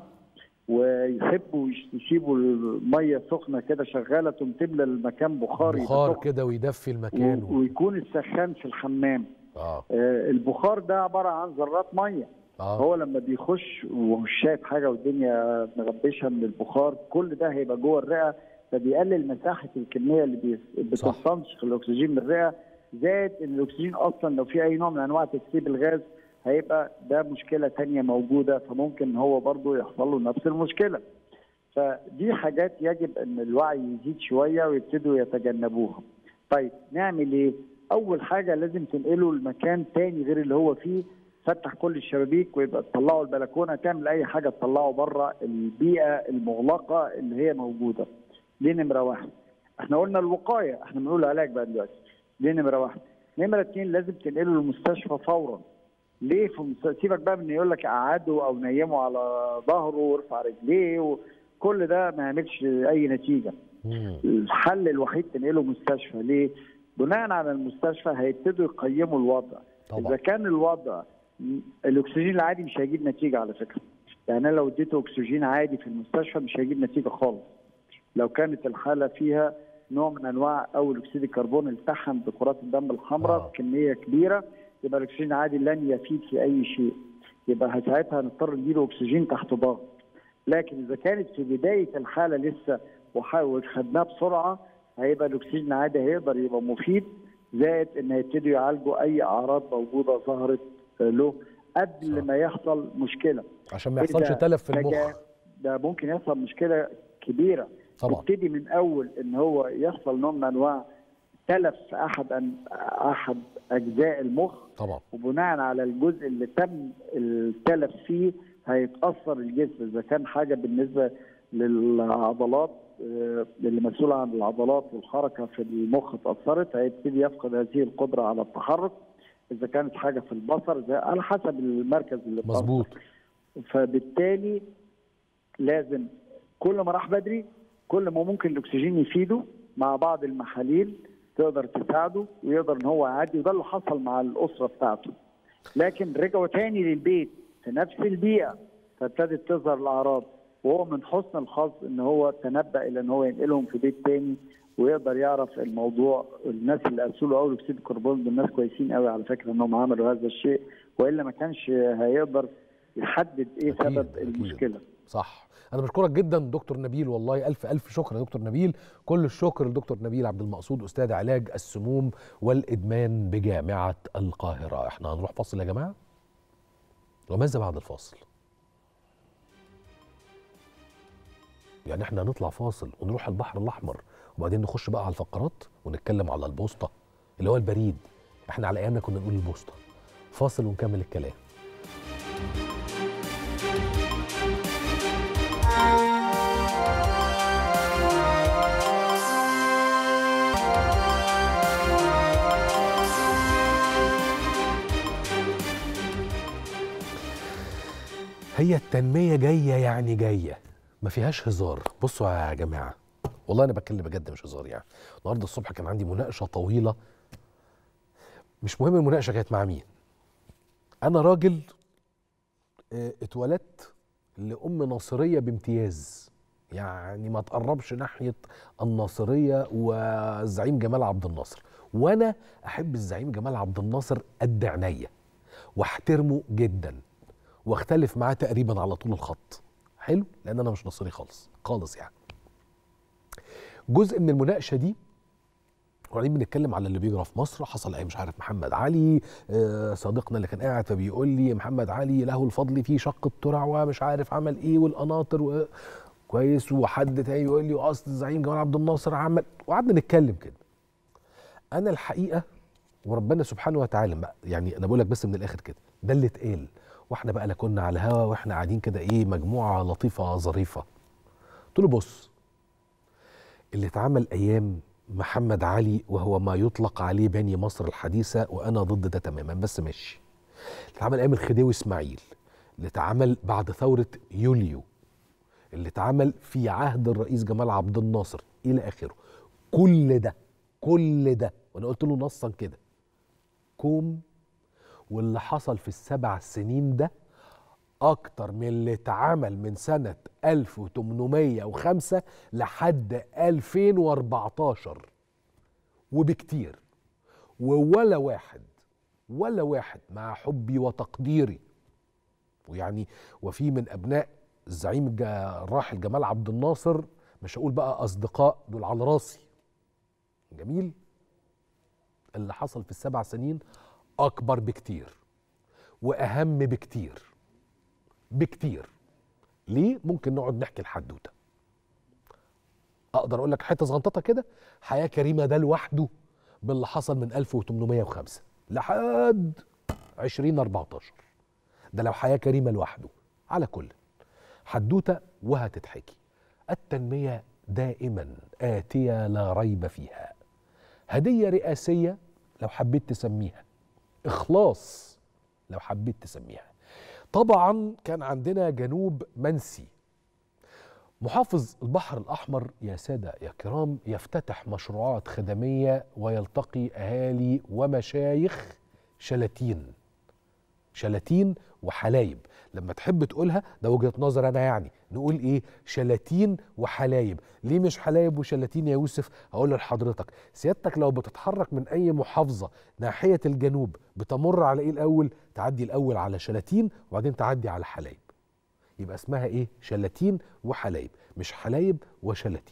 ويحبوا يش- يسيبوا الميه سخنه كده شغاله تقوم تملى المكان بخار يبقى بخار سخن. كده ويدفي المكان و- ويكون السخان في الحمام اه آه، البخار ده عباره عن ذرات ميه اه هو لما بيخش ومش شايف حاجه والدنيا مغبشه من البخار كل ده هيبقى جوه الرئه فبيقلل مساحه الكميه اللي بيس- بتستنشق الاكسجين من الرئه زائد ان الاكسجين اصلا لو في اي نوع من انواع تكثيف الغاز هيبقى ده مشكله تانية موجوده فممكن هو برضه يحصل له نفس المشكله فدي حاجات يجب ان الوعي يزيد شويه ويبتدوا يتجنبوها طيب نعمل ايه اول حاجه لازم تنقله لمكان تاني غير اللي هو فيه فتح كل الشبابيك ويبقى تطلعه البلكونه تعمل اي حاجه تطلعه بره البيئه المغلقه اللي هي موجوده دي نمره واحد احنا قلنا الوقايه احنا بنقول علاج بقى دلوقتي دي نمره واحد نمره اتنين لازم تنقله للمستشفى فورا ليه في المست- سيبك بقى من يقول لك قعده او نيمه على ظهره وارفع رجليه وكل ده ما يعملش اي نتيجه مم. الحل الوحيد تنقله مستشفى ليه؟ بناء على المستشفى هيبتدوا يقيموا الوضع طبعا. اذا كان الوضع م- الاكسجين العادي مش هيجيب نتيجه على فكره يعني انا لو اديته اكسجين عادي في المستشفى مش هيجيب نتيجه خالص لو كانت الحاله فيها نوع من انواع اول اكسيد الكربون التحم بكرات الدم الحمراء آه. بكميه كبيره يبقى الاكسجين العادي لن يفيد في اي شيء يبقى ساعتها هنضطر نديله اكسجين تحت ضغط لكن اذا كانت في بدايه الحاله لسه وح- وخدناه بسرعه هيبقى الاكسجين عادي هيقدر يبقى مفيد زائد ان هيبتدوا يعالجوا اي اعراض موجوده ظهرت له قبل صح. ما يحصل مشكله عشان ما يحصلش إذا تلف في ده المخ جا- ده ممكن يحصل مشكله كبيره طبعا يبتدي من اول ان هو يحصل نوع من انواع تلف في احد أن احد اجزاء المخ طبعا وبناء على الجزء اللي تم التلف فيه هيتاثر الجسم اذا كان حاجه بالنسبه للعضلات آه، اللي مسؤوله عن العضلات والحركه في المخ اتاثرت هيبتدي يفقد هذه القدره على التحرك اذا كانت حاجه في البصر زي على حسب المركز اللي اتأثر. مظبوط فبالتالي لازم كل ما راح بدري كل ما ممكن الاكسجين يفيده مع بعض المحاليل تقدر تساعده ويقدر ان هو يعدي وده اللي حصل مع الاسره بتاعته لكن رجعوا تاني للبيت في نفس البيئه فابتدت تظهر الاعراض وهو من حسن الحظ ان هو تنبأ الى ان هو ينقلهم في بيت تاني ويقدر يعرف الموضوع الناس اللي قاسوا له اول اكسيد الكربون دول ناس كويسين قوي على فكره انهم عملوا هذا الشيء والا ما كانش هيقدر يحدد ايه أكيد، سبب أكيد. المشكله صح انا بشكرك جدا دكتور نبيل والله الف الف شكر يا دكتور نبيل كل الشكر لدكتور نبيل عبد المقصود استاذ علاج السموم والادمان بجامعه القاهره احنا هنروح فاصل يا جماعه وماذا بعد الفاصل يعني احنا هنطلع فاصل ونروح البحر الاحمر وبعدين نخش بقى على الفقرات ونتكلم على البوسطه اللي هو البريد احنا على ايامنا كنا نقول البوسطه فاصل ونكمل الكلام هي التنمية جاية يعني جاية ما فيهاش هزار بصوا يا جماعة والله أنا بتكلم بجد مش هزار يعني النهاردة الصبح كان عندي مناقشة طويلة مش مهم المناقشة كانت مع مين أنا راجل آه، اتولدت لأم ناصرية بامتياز يعني ما تقربش ناحية الناصرية والزعيم جمال عبد الناصر وأنا أحب الزعيم جمال عبد الناصر قد عينيا واحترمه جدا واختلف معاه تقريبا على طول الخط حلو لان انا مش نصري خالص خالص يعني جزء من المناقشه دي وبعدين بنتكلم على اللي بيجرى في مصر حصل ايه مش عارف محمد علي آه، صديقنا اللي كان قاعد فبيقول لي محمد علي له الفضل في شق الترع ومش عارف عمل ايه والقناطر و... كويس وحد تاني يقول لي اصل الزعيم جمال عبد الناصر عمل وقعدنا نتكلم كده انا الحقيقه وربنا سبحانه وتعالى بقى يعني انا بقول لك بس من الاخر كده ده اللي اتقال واحنا بقى لا كنا على الهوا واحنا قاعدين كده ايه مجموعه لطيفه ظريفه قلت له بص اللي اتعمل ايام محمد علي وهو ما يطلق عليه بني مصر الحديثه وانا ضد ده تماما بس ماشي اللي اتعمل ايام الخديوي اسماعيل اللي اتعمل بعد ثوره يوليو اللي اتعمل في عهد الرئيس جمال عبد الناصر الى اخره كل ده كل ده وانا قلت له نصا كده كوم واللي حصل في السبع سنين ده اكتر من اللي اتعمل من سنة 1805 لحد 2014 وبكتير وولا واحد ولا واحد مع حبي وتقديري ويعني وفي من ابناء الزعيم الج- الراحل جمال عبد الناصر مش هقول بقى اصدقاء دول على راسي جميل اللي حصل في السبع سنين اكبر بكتير واهم بكتير بكتير ليه ممكن نقعد نحكي الحدوته اقدر اقول لك حته صغنططه كده حياه كريمه ده لوحده باللي حصل من 1805 لحد 2014 ده لو حياه كريمه لوحده على كل حدوته وهتتحكي التنميه دائما اتيه لا ريب فيها هديه رئاسيه لو حبيت تسميها اخلاص لو حبيت تسميها طبعا كان عندنا جنوب منسي محافظ البحر الأحمر يا سادة يا كرام يفتتح مشروعات خدمية ويلتقي أهالي ومشايخ شلاتين شلاتين وحلايب لما تحب تقولها ده وجهة نظر أنا يعني نقول إيه شلاتين وحلايب ليه مش حلايب وشلاتين يا يوسف هقول لحضرتك سيادتك لو بتتحرك من أي محافظة ناحية الجنوب بتمر على إيه الأول تعدي الأول على شلاتين وبعدين تعدي على حلايب يبقى اسمها ايه شلاتين وحلايب مش حلايب وشلاتين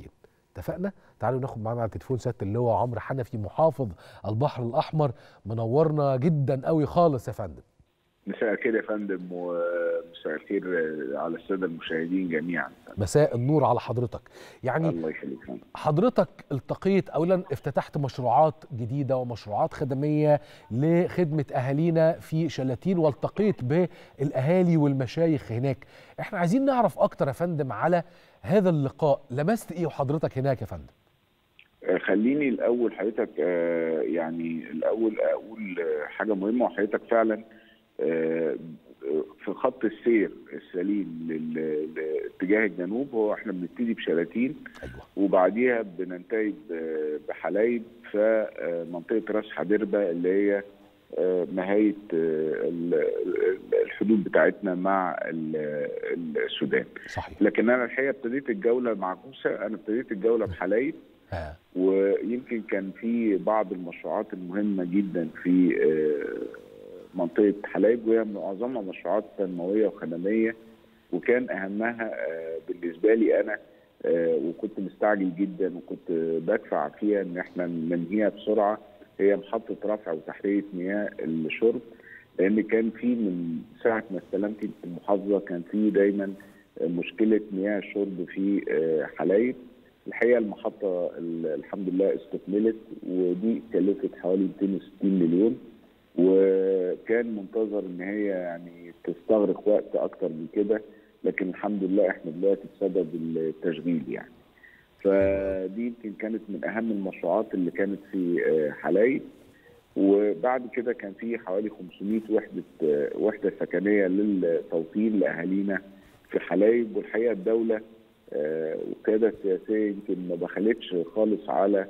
اتفقنا تعالوا ناخد معانا على التليفون سياده اللواء عمرو حنفي محافظ البحر الاحمر منورنا جدا قوي خالص يا فندم مساء الخير يا فندم ومساء الخير على الساده المشاهدين جميعا مساء النور على حضرتك يعني الله يخليك فندم حضرتك التقيت اولا افتتحت مشروعات جديده ومشروعات خدميه لخدمه اهالينا في شلاتين والتقيت بالاهالي والمشايخ هناك احنا عايزين نعرف اكتر يا فندم على هذا اللقاء لمست ايه وحضرتك هناك يا فندم آه، خليني الاول حضرتك آه، يعني الاول اقول آه، حاجه مهمه وحضرتك فعلا آه، في خط السير السليم لل- لاتجاه الجنوب هو احنا بنبتدي بشلاتين ايوه وبعديها بننتهي ب- بحلايب في آه، منطقه راس حدربه اللي هي آه، نهايه آه، ال- ال- الحدود بتاعتنا مع ال- ال- السودان صحيح لكن انا الحقيقه ابتديت الجوله مع موسى انا ابتديت الجوله بحلايب آه. ويمكن كان في بعض المشروعات المهمه جدا في آه، منطقه حلايب وهي معظمها مشروعات تنمويه وخدميه وكان اهمها آه، بالنسبه لي انا آه، وكنت مستعجل جدا وكنت بدفع فيها ان احنا ننهيها بسرعه هي محطه رفع وتحريه مياه الشرب لان كان في من ساعه ما استلمت المحافظه كان في دايما مشكله مياه الشرب في آه، حلايب الحقيقه المحطه ال- الحمد لله استكملت ودي كلفت حوالي 260 مليون وكان منتظر ان هي يعني تستغرق وقت اكتر من كده لكن الحمد لله احنا دلوقتي بسبب التشغيل يعني فدي يمكن كانت من اهم المشروعات اللي كانت في آه، حلايب وبعد كده كان في حوالي 500 وحده آه، وحده سكنيه للتوطين لاهالينا في حلايب والحقيقه الدوله آه، والقياده السياسيه يمكن ما بخلتش خالص على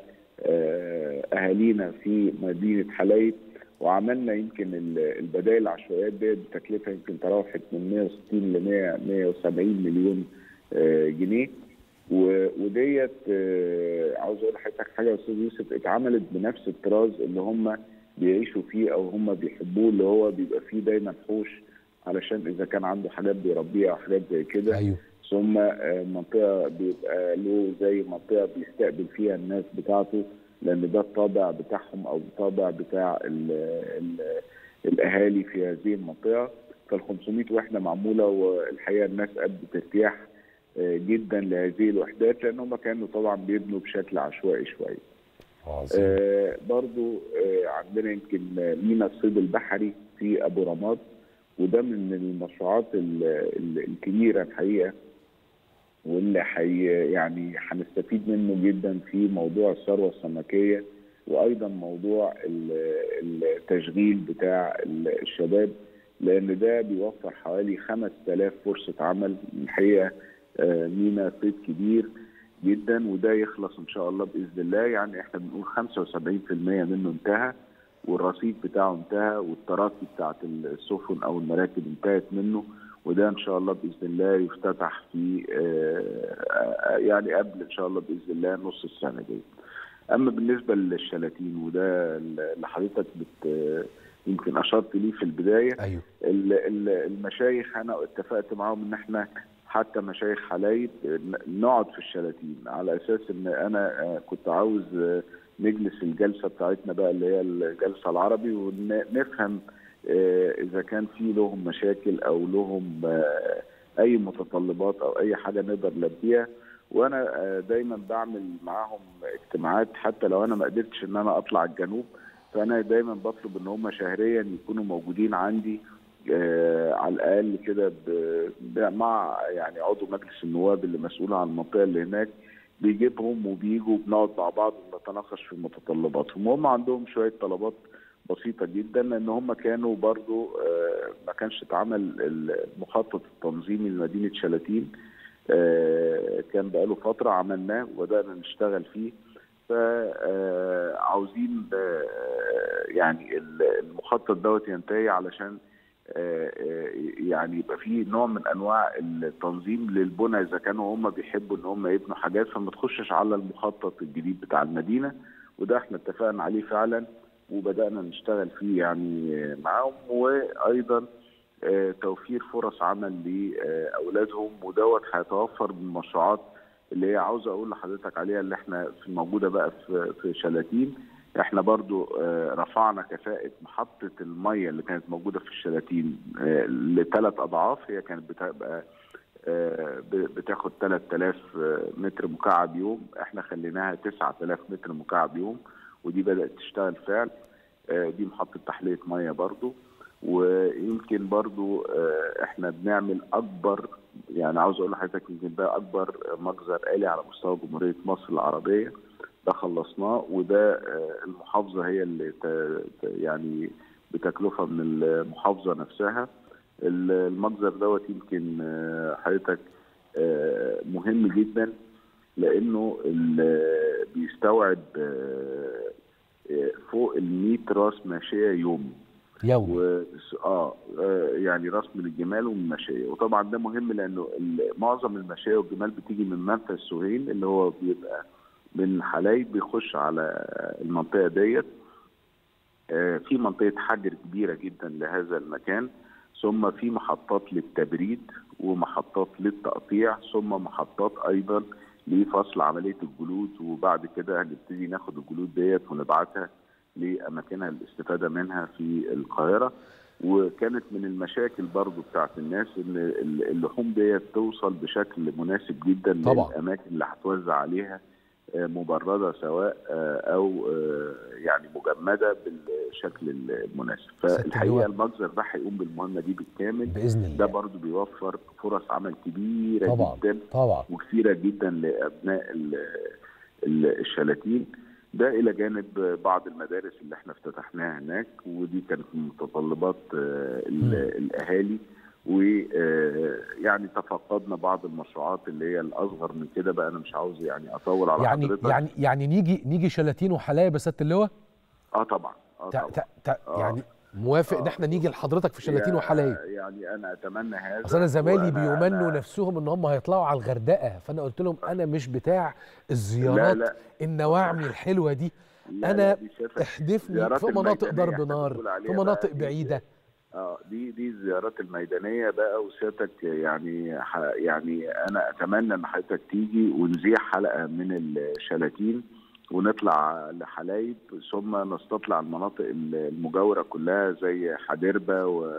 آه، اهالينا في مدينه حلايب وعملنا يمكن ال- البدائل العشوائيات ديت بتكلفه يمكن تراوحت من 160 ل 100 170 مليون آه، جنيه و- وديت آه، عاوز اقول لحضرتك حاجه يا استاذ يوسف اتعملت بنفس الطراز اللي هم بيعيشوا فيه او هم بيحبوه اللي هو بيبقى فيه دايما حوش علشان اذا كان عنده حاجات بيربيها او حاجات زي كده ايوه ثم آه، منطقه بيبقى له زي منطقه بيستقبل فيها الناس بتاعته لان ده الطابع بتاعهم او الطابع بتاع ال ال الاهالي في هذه المنطقه فال 500 وحده معموله والحقيقه الناس ادت ارتياح آه، جدا لهذه الوحدات لان هم كانوا طبعا بيبنوا بشكل عشوائي شويه. عظيم آه برضو آه عندنا يمكن مينا الصيد البحري في ابو رماد وده من المشروعات ال- ال- الكبيره الحقيقه واللي حي يعني هنستفيد منه جدا في موضوع الثروه السمكيه وايضا موضوع ال- التشغيل بتاع ال- الشباب لان ده بيوفر حوالي 5000 فرصه عمل الحقيقه آه، مينا صيد كبير جدا وده يخلص ان شاء الله باذن الله يعني احنا بنقول 75% منه انتهى والرصيد بتاعه انتهى والتراكي بتاعت السفن او المراكب انتهت منه وده ان شاء الله باذن الله يفتتح في آه، يعني قبل ان شاء الله باذن الله نص السنه دي. اما بالنسبه للشلاتين وده اللي حضرتك بت يمكن اشرت ليه في البدايه ايوه ال- ال- المشايخ انا اتفقت معاهم ان احنا حتى مشايخ حلايب نقعد في الشلاتين على اساس ان انا آه، كنت عاوز آه، نجلس الجلسه بتاعتنا بقى اللي هي الجلسه العربي ونفهم آه، اذا كان في لهم مشاكل او لهم آه، اي متطلبات او اي حاجه نقدر نلبيها وانا آه، دايما بعمل معاهم اجتماعات حتى لو انا ما قدرتش ان انا اطلع الجنوب فانا دايما بطلب ان هم شهريا يكونوا موجودين عندي آه على الاقل كده ب- ب- مع يعني عضو مجلس النواب اللي مسؤول عن المنطقه اللي هناك بيجيبهم وبيجوا بنقعد مع بعض ونتناقش في متطلباتهم وهم عندهم شويه طلبات بسيطه جدا لان هم كانوا برضو آه ما كانش اتعمل المخطط التنظيمي لمدينه شلاتين آه كان بقاله فتره عملناه وبدانا نشتغل فيه فعاوزين يعني المخطط دوت ينتهي علشان آه، آه، يعني يبقى في نوع من انواع التنظيم للبنى اذا كانوا هم بيحبوا ان هم يبنوا حاجات فما تخشش على المخطط الجديد بتاع المدينه وده احنا اتفقنا عليه فعلا وبدانا نشتغل فيه يعني آه، معاهم وايضا آه، توفير فرص عمل لاولادهم ودوت هيتوفر من مشروعات اللي هي عاوز اقول لحضرتك عليها اللي احنا في موجوده بقى في في شلاتين احنا برضو آه، رفعنا كفاءة محطة المية اللي كانت موجودة في الشلاتين آه، لثلاث أضعاف هي كانت بتبقى آه، ب- بتاخد 3000 متر مكعب يوم احنا خليناها 9000 متر مكعب يوم ودي بدأت تشتغل فعل آه، دي محطة تحلية مية برضو ويمكن برضو آه، احنا بنعمل اكبر يعني عاوز اقول لحضرتك يمكن ده اكبر مجزر آلي على مستوى جمهورية مصر العربية ده خلصناه وده آه، المحافظة هي اللي ت- ت- يعني بتكلفة من المحافظة نفسها ال- المجزر دوت يمكن آه، حضرتك آه، مهم جدا لانه ال- بيستوعب آه، آه، فوق ال 100 راس ماشيه يومي يومي و... اه آه، يعني راس من الجمال ومن الماشيه وطبعا ده مهم لانه ال- معظم الماشيه والجمال بتيجي من منفذ سهيل اللي هو بيبقى من حلايب بيخش على المنطقه ديت آه، في منطقه حجر كبيره جدا لهذا المكان ثم في محطات للتبريد ومحطات للتقطيع ثم محطات ايضا لفصل عمليه الجلود وبعد كده هنبتدي ناخد الجلود ديت ونبعتها لاماكنها الاستفاده منها في القاهره وكانت من المشاكل برضو بتاعت الناس ان ال- اللحوم ديت توصل بشكل مناسب جدا طبعا. للاماكن اللي هتوزع عليها آه، مبرده سواء آه، او آه، يعني مجمده بالشكل المناسب فالحقيقه المجزر ده هيقوم بالمهمه دي بالكامل باذن الله ده برضو بيوفر فرص عمل كبيره طبعا جدا طبعا وكثيره جدا لابناء ال- ال- الشلاتين ده الى جانب بعض المدارس اللي احنا افتتحناها هناك ودي كانت من متطلبات آه، ال- الاهالي ويعني تفقدنا بعض المشروعات اللي هي الاصغر من كده بقى انا مش عاوز يعني اطول على يعني حضرتك يعني يعني نيجي نيجي شلاتين وحلايب يا سياده اللواء اه طبعا اه تع- طبعا تع- تع- آه. يعني موافق ان احنا نيجي لحضرتك في شلاتين يا- وحلايب يعني انا اتمنى هذا اصل انا زمايلي وأنا- بيمنوا أنا- نفسهم ان هم هيطلعوا على الغردقه فانا قلت لهم انا مش بتاع الزيارات لا. النواعمي الحلوه دي لا، انا لا، دي شايفة احدفني زيارات في مناطق الميدانية ضرب احنا نار بنقول في عليها مناطق بقى دي- بعيده اه دي دي الزيارات الميدانيه بقى وسيادتك يعني ح يعني انا اتمنى ان حضرتك تيجي ونذيع حلقه من الشلاتين ونطلع لحلايب ثم نستطلع المناطق المجاوره كلها زي حدربه و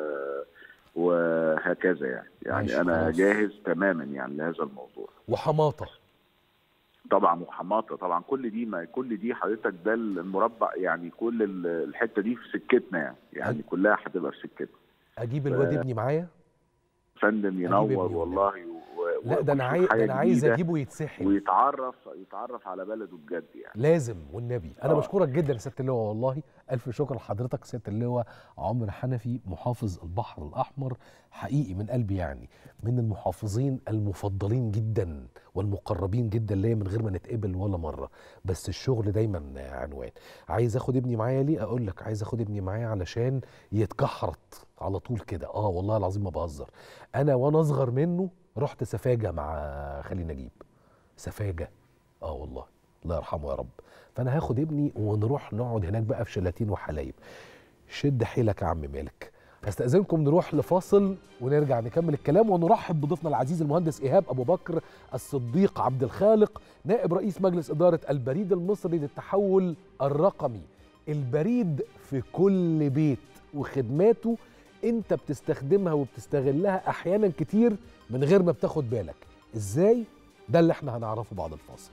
وهكذا يعني ماشي، يعني انا خلاص. جاهز تماما يعني لهذا الموضوع وحماطه طبعا وحماطه طبعا كل دي ما كل دي حضرتك ده المربع يعني كل ال- الحته دي في سكتنا يعني يعني كلها هتبقى في سكتنا اجيب الواد ف- ابني معايا فندم ابني ينور والله و... لا ده انا ويشوف عايز حاجة ده انا عايز جديدة اجيبه يتسحل ويتعرف يتعرف على بلده بجد يعني لازم والنبي انا آه. بشكرك جدا يا سياده اللواء والله الف شكر لحضرتك سياده اللواء عمرو حنفي محافظ البحر الاحمر حقيقي من قلبي يعني من المحافظين المفضلين جدا والمقربين جدا ليا من غير ما نتقابل ولا مره بس الشغل دايما عنوان عايز اخد ابني معايا ليه اقول لك عايز اخد ابني معايا علشان يتكحرت على طول كده اه والله العظيم ما بهزر انا وانا اصغر منه رحت سفاجه مع خليل نجيب سفاجه اه والله الله يرحمه يا رب فانا هاخد ابني ونروح نقعد هناك بقى في شلاتين وحلايب شد حيلك يا عم مالك استاذنكم نروح لفاصل ونرجع نكمل الكلام ونرحب بضيفنا العزيز المهندس ايهاب ابو بكر الصديق عبد الخالق نائب رئيس مجلس اداره البريد المصري للتحول الرقمي البريد في كل بيت وخدماته انت بتستخدمها وبتستغلها احيانا كتير من غير ما بتاخد بالك ازاي ده اللي احنا هنعرفه بعد الفاصل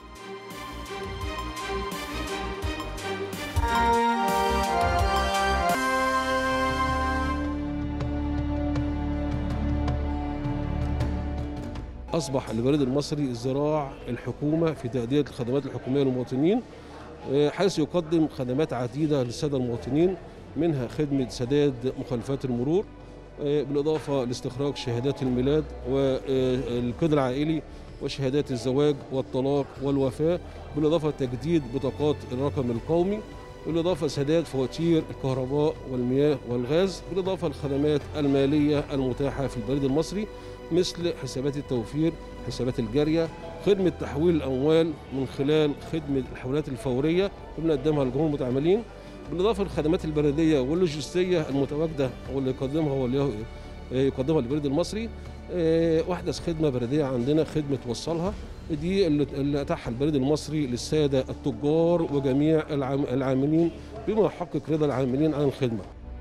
أصبح البريد المصري ذراع الحكومة في تأدية الخدمات الحكومية للمواطنين آه، حيث يقدم خدمات عديدة للسادة المواطنين منها خدمة سداد مخالفات المرور آه، بالإضافة لاستخراج شهادات الميلاد والقيد العائلي وشهادات الزواج والطلاق والوفاة بالإضافة لتجديد بطاقات الرقم القومي بالإضافة لسداد فواتير الكهرباء والمياه والغاز بالإضافة للخدمات المالية المتاحة في البريد المصري مثل حسابات التوفير حسابات الجارية خدمة تحويل الأموال من خلال خدمة الحولات الفورية اللي بنقدمها لجمهور المتعاملين بالإضافة للخدمات البريدية واللوجستية المتواجدة واللي يقدمها واللي يقدمها البريد المصري آه، واحدث خدمة بريدية عندنا خدمة وصلها دي اللي اللي اتاحها البريد المصري للساده التجار وجميع العام- العاملين بما يحقق رضا العاملين عن الخدمه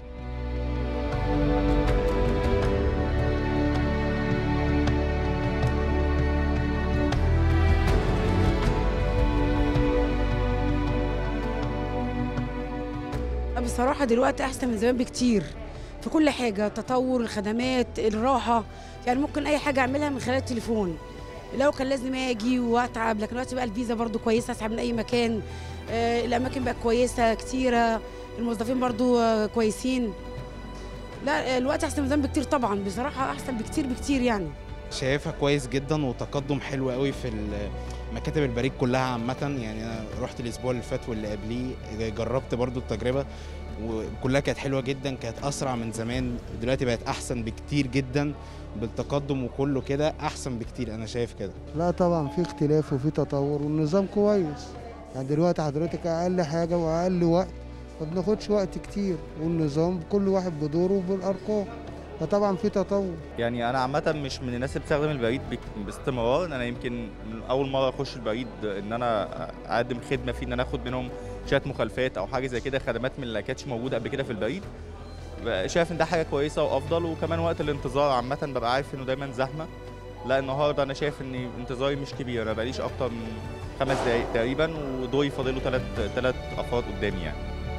بصراحة دلوقتي أحسن من زمان بكتير في كل حاجة تطور الخدمات الراحة يعني ممكن أي حاجة أعملها من خلال التليفون لو كان لازم أجي وأتعب لكن دلوقتي بقى الفيزا برضو كويسة أسحب من أي مكان آه، الأماكن بقى كويسة كتيرة الموظفين برضو آه، كويسين لا آه، الوقت أحسن من زمان بكتير طبعا بصراحة أحسن بكتير بكتير يعني شايفها كويس جدا وتقدم حلو قوي في ال- مكاتب البريد كلها عامة يعني أنا رحت الأسبوع اللي فات واللي قبليه جربت برضو التجربة وكلها كانت حلوة جدا كانت أسرع من زمان دلوقتي بقت أحسن بكتير جدا بالتقدم وكله كده أحسن بكتير أنا شايف كده لا طبعا في اختلاف وفي تطور والنظام كويس يعني دلوقتي حضرتك اقل حاجه واقل وقت ما بناخدش وقت كتير والنظام كل واحد بدوره وبالارقام فطبعا في تطور يعني انا عامه مش من الناس اللي بتستخدم البريد بك- باستمرار انا يمكن من اول مره اخش البريد ان انا اقدم خدمه فيه ان انا اخد منهم شات مخالفات او حاجه زي كده خدمات من اللي كانتش موجوده قبل كده في البريد شايف ان ده حاجه كويسه وافضل وكمان وقت الانتظار عامه ببقى عارف انه دايما زحمه لا النهارده انا شايف ان انتظاري مش كبير انا بقاليش اكتر من خمس دقايق تقريبا ودوري فاضله ثلاث ثلاث افراد قدامي يعني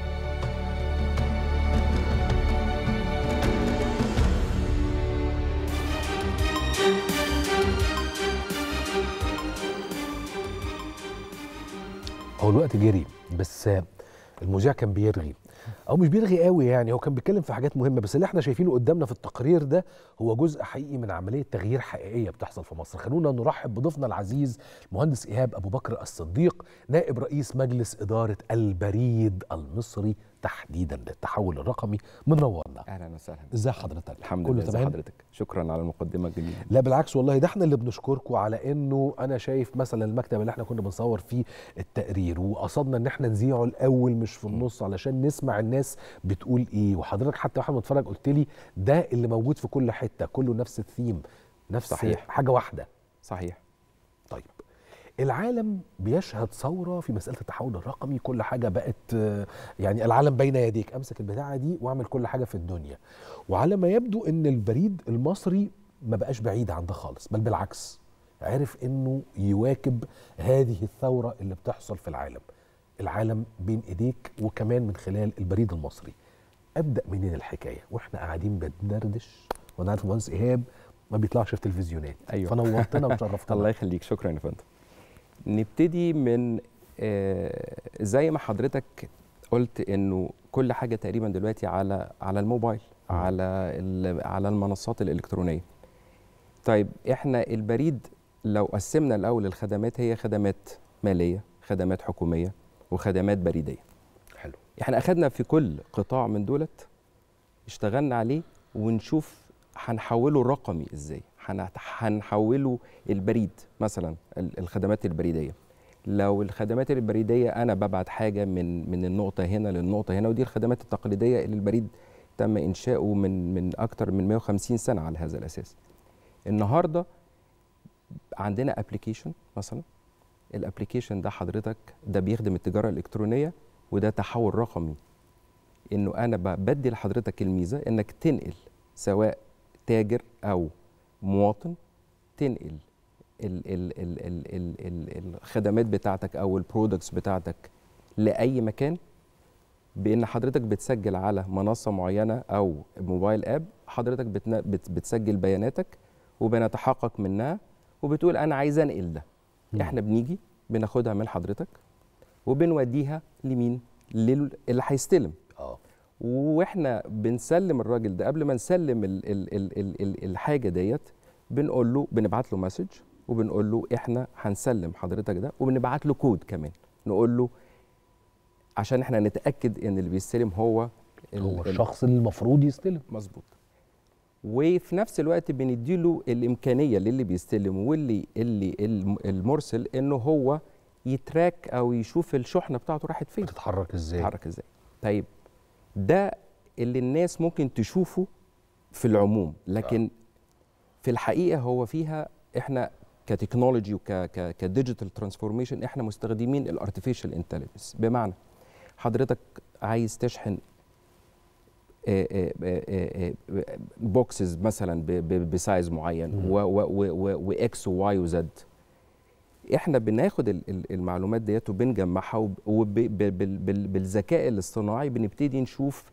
هو الوقت جري بس المذيع كان بيرغي او مش بيرغي قوي يعني هو كان بيتكلم في حاجات مهمه بس اللي احنا شايفينه قدامنا في التقرير ده هو جزء حقيقي من عمليه تغيير حقيقيه بتحصل في مصر خلونا نرحب بضيفنا العزيز المهندس ايهاب ابو بكر الصديق نائب رئيس مجلس اداره البريد المصري تحديدا للتحول الرقمي منورنا اهلا وسهلا ازي حضرتك الحمد كله لله ازي تمام؟ حضرتك شكرا على المقدمه الجميله لا بالعكس والله ده احنا اللي بنشكركم على انه انا شايف مثلا المكتب اللي احنا كنا بنصور فيه التقرير وقصدنا ان احنا نذيعه الاول مش في النص علشان نسمع الناس بتقول ايه وحضرتك حتى واحنا بنتفرج قلت لي ده اللي موجود في كل حته كله نفس الثيم نفس صحيح. حاجه واحده صحيح طيب العالم بيشهد ثوره في مساله التحول الرقمي كل حاجه بقت آه، يعني العالم بين يديك امسك البتاعه دي واعمل كل حاجه في الدنيا وعلى ما يبدو ان البريد المصري ما بقاش بعيد عن ده خالص بل بالعكس عرف انه يواكب هذه الثوره اللي بتحصل في العالم العالم بين ايديك وكمان من خلال البريد المصري ابدا منين الحكايه واحنا قاعدين بندردش وانا عارف المهندس ايهاب ما بيطلعش في تلفزيونات ايوه فنورتنا وشرفتنا الله يخليك شكرا يا فندم نبتدي من آه، زي ما حضرتك قلت انه كل حاجه تقريبا دلوقتي على على الموبايل على ال- على المنصات الالكترونيه طيب احنا البريد لو قسمنا الاول الخدمات هي خدمات ماليه خدمات حكوميه وخدمات بريديه حلو احنا اخدنا في كل قطاع من دولت اشتغلنا عليه ونشوف هنحوله رقمي ازاي هن- هنحوله البريد مثلا ال- الخدمات البريديه لو الخدمات البريديه انا ببعت حاجه من من النقطه هنا للنقطه هنا ودي الخدمات التقليديه اللي البريد تم انشاؤه من من اكتر من 150 سنه على هذا الاساس النهارده عندنا ابلكيشن مثلا الابلكيشن ده حضرتك ده بيخدم التجاره الالكترونيه وده تحول رقمي انه انا ب- بدي لحضرتك الميزه انك تنقل سواء تاجر او مواطن تنقل ال ال ال ال ال ال الخدمات بتاعتك او البرودكتس بتاعتك لاي مكان بان حضرتك بتسجل على منصه معينه او موبايل اب حضرتك بتنا- بت بتسجل بياناتك وبنتحقق منها وبتقول انا عايز انقل ده احنا بنيجي بناخدها من حضرتك وبنوديها لمين لل- اللي هيستلم اه واحنا بنسلم الراجل ده قبل ما نسلم ال ال ال ال ال الحاجه ديت بنقول له بنبعت له مسج وبنقول له احنا هنسلم حضرتك ده وبنبعت له كود كمان نقول له عشان احنا نتاكد ان اللي بيستلم هو ال- هو ال- الشخص اللي المفروض يستلم مظبوط وفي نفس الوقت بنديله الامكانيه للي بيستلم واللي اللي الم- المرسل انه هو يتراك او يشوف الشحنه بتاعته راحت فين بتتحرك ازاي بتتحرك ازاي طيب ده اللي الناس ممكن تشوفه في العموم لكن في الحقيقه هو فيها احنا كتكنولوجي وكديجيتال ترانسفورميشن احنا مستخدمين الارتفيشال انتليجنس بمعنى حضرتك عايز تشحن بوكسز مثلا ب- ب- بسايز معين واكس وواي وزد احنا بناخد ال- ال- المعلومات ديت وبنجمعها وبالذكاء الاصطناعي بنبتدي نشوف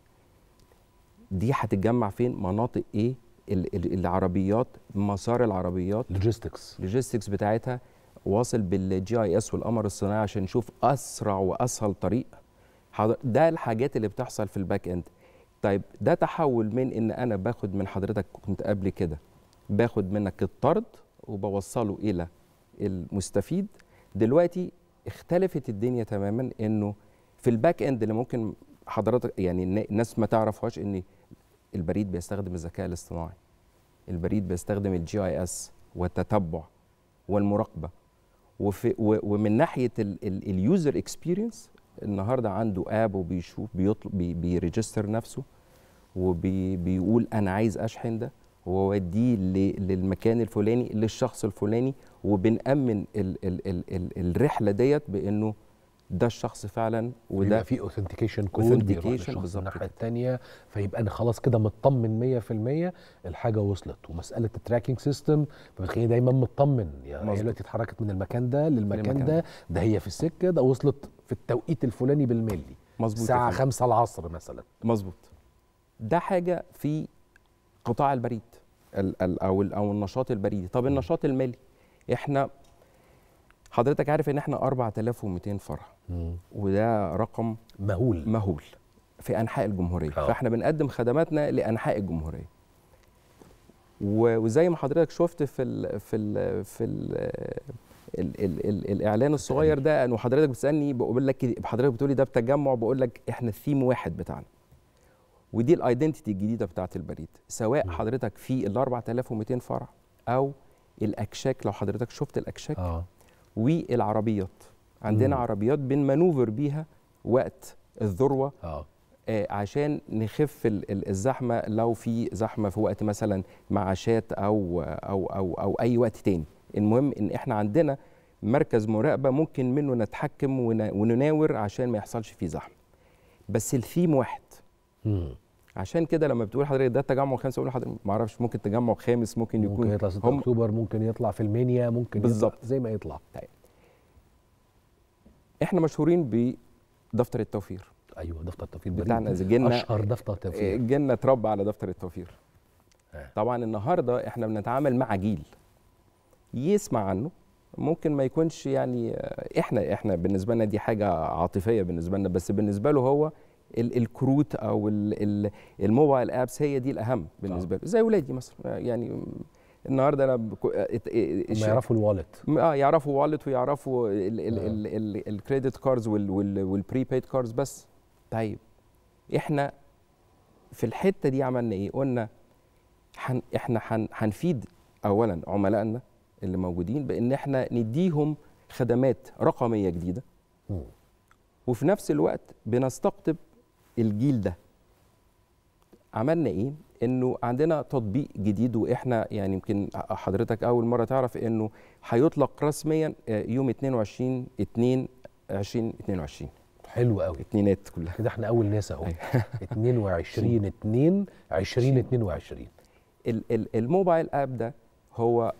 دي هتتجمع فين مناطق ايه ال- ال- العربيات مسار العربيات لوجيستكس اللوجيستكس بتاعتها واصل بالجي اي اس والقمر الصناعي عشان نشوف اسرع واسهل طريق حضر- ده الحاجات اللي بتحصل في الباك اند طيب ده تحول من ان انا باخد من حضرتك كنت قبل كده باخد منك الطرد وبوصله الى المستفيد دلوقتي اختلفت الدنيا تماما انه في الباك اند اللي ممكن حضرتك يعني النا- الناس ما تعرفهاش ان البريد بيستخدم الذكاء الاصطناعي البريد بيستخدم الجي اي اس والتتبع والمراقبه وفي و- ومن ناحيه اليوزر اكسبيرينس النهارده عنده اب وبيشوف بيطلب بي بيريجستر نفسه وبيقول انا عايز اشحن ده واوديه ل- للمكان الفلاني للشخص الفلاني وبنأمن ال ال ال ال الرحله ديت بانه ده الشخص فعلا وده وده في اوثنتيكيشن كود بيروح Authentication للشخص بالظبط الناحيه الثانيه فيبقى انا خلاص كده مطمن 100% الحاجه وصلت ومساله التراكنج سيستم فبتخليني دايما مطمن يعني هي مظبوط. دلوقتي اتحركت من المكان ده للمكان للمكان ده ده. ده هي في السكه ده وصلت في التوقيت الفلاني بالملي مظبوط يا الساعه فندم. 5 العصر مثلا مظبوط ده حاجه في قطاع البريد ال ال او ال او النشاط البريدي طب النشاط المالي احنا حضرتك عارف ان احنا 4200 فرع وده رقم مهول مهول في انحاء الجمهوريه آه. فاحنا بنقدم خدماتنا لانحاء الجمهوريه و- وزي ما حضرتك شفت في ال في ال في ال ال ال ال الاعلان الصغير ده انه حضرتك بتسالني بقول لك حضرتك بتقولي ده بتجمع بقول لك احنا الثيم واحد بتاعنا ودي الايدنتيتي الجديده بتاعت البريد سواء حضرتك في ال 4200 فرع او الاكشاك لو حضرتك شفت الاكشاك اه والعربيات عندنا مم. عربيات بنمانوفر بيها وقت الذروه اه آه عشان نخف ال- ال- الزحمه لو في زحمه في وقت مثلا معاشات او او او او اي وقت تاني المهم ان احنا عندنا مركز مراقبه ممكن منه نتحكم ون- ونناور عشان ما يحصلش فيه زحمه بس الثيم واحد مم. عشان كده لما بتقول حضرتك ده تجمع خامس اقول لحضرتك ما اعرفش ممكن تجمع خامس ممكن يكون ممكن يطلع 6 اكتوبر ممكن يطلع في المنيا ممكن بالظبط. يطلع زي ما يطلع طيب احنا مشهورين بدفتر التوفير ايوه دفتر التوفير بتاعنا بريد. اذا جينا اشهر دفتر توفير جينا اتربى على دفتر التوفير آه. طبعا النهارده احنا بنتعامل مع جيل يسمع عنه ممكن ما يكونش يعني آه، احنا احنا بالنسبه لنا دي حاجه عاطفيه بالنسبه لنا بس بالنسبه له هو ال- الكروت او ال- ال- الموبايل ابس هي دي الاهم بالنسبه له زي ولادي مثلا آه، يعني النهارده انا بكو- آه، ات- اه- هم يعرفوا الوالت اه يعرفوا والت ويعرفوا الكريدت كاردز والبريبيد كاردز بس طيب احنا في الحته دي عملنا ايه قلنا حن احنا حن هنفيد اولا عملائنا اللي موجودين بان احنا نديهم خدمات رقميه جديده وفي نفس الوقت بنستقطب الجيل ده عملنا ايه انه عندنا تطبيق جديد واحنا يعني يمكن حضرتك اول مره تعرف انه هيطلق رسميا آه، يوم 22 2 2022 حلو قوي اتنينات كلها كده احنا اول ناس اهو 22 2 2022 ال- ال- الموبايل اب ده هو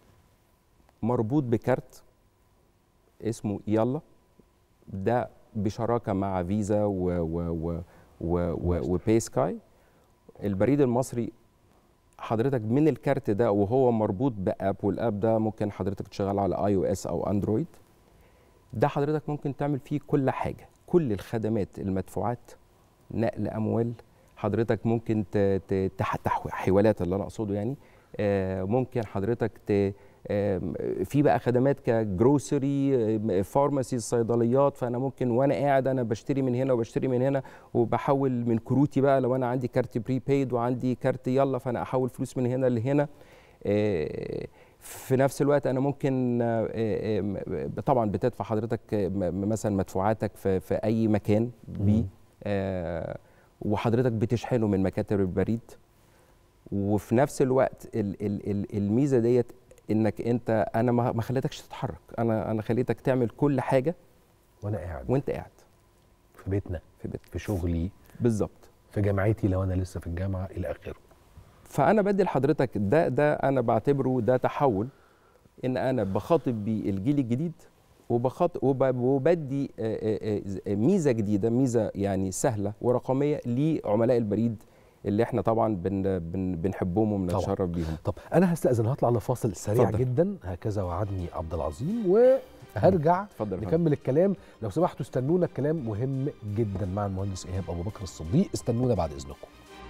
مربوط بكارت اسمه يلا ده بشراكه مع فيزا و و و و و وباي سكاي البريد المصري حضرتك من الكارت ده وهو مربوط باب والاب ده ممكن حضرتك تشغل على اي او اس او اندرويد ده حضرتك ممكن تعمل فيه كل حاجه كل الخدمات المدفوعات نقل اموال حضرتك ممكن ت- ت- تح- تح- حوالات اللي انا اقصده يعني آه، ممكن حضرتك ت آم، في بقى خدمات كجروسري فارماسي صيدليات فانا ممكن وانا قاعد انا بشتري من هنا وبشتري من هنا وبحول من كروتي بقى لو انا عندي كارت بريبايد وعندي كارت يلا فانا احول فلوس من هنا لهنا آه، في نفس الوقت انا ممكن آه، آه، آه، طبعا بتدفع حضرتك آه، م- مثلا مدفوعاتك في, في اي مكان بيه آه، وحضرتك بتشحنه من مكاتب البريد وفي نفس الوقت ال- ال- ال- الميزه ديت انك انت انا ما ما خليتكش تتحرك انا انا خليتك تعمل كل حاجه وانا قاعد وانت قاعد في بيتنا في بيت في شغلي بالظبط في جامعتي لو انا لسه في الجامعه الى اخره فانا بدي لحضرتك ده ده انا بعتبره ده تحول ان انا بخاطب بيه الجيل الجديد وبخاطب وب- وبدي آه، آه، آه، ميزه جديده ميزه يعني سهله ورقميه لعملاء البريد اللي احنا طبعا بن بن بنحبهم وبنتشرف بيهم طب انا هستاذن هطلع لفاصل سريع اتفضل. جدا هكذا وعدني عبد العظيم وهرجع اتفضل يا فندم. نكمل الكلام لو سمحتوا استنونا الكلام مهم جدا مع المهندس ايهاب ابو بكر الصديق استنونا بعد اذنكم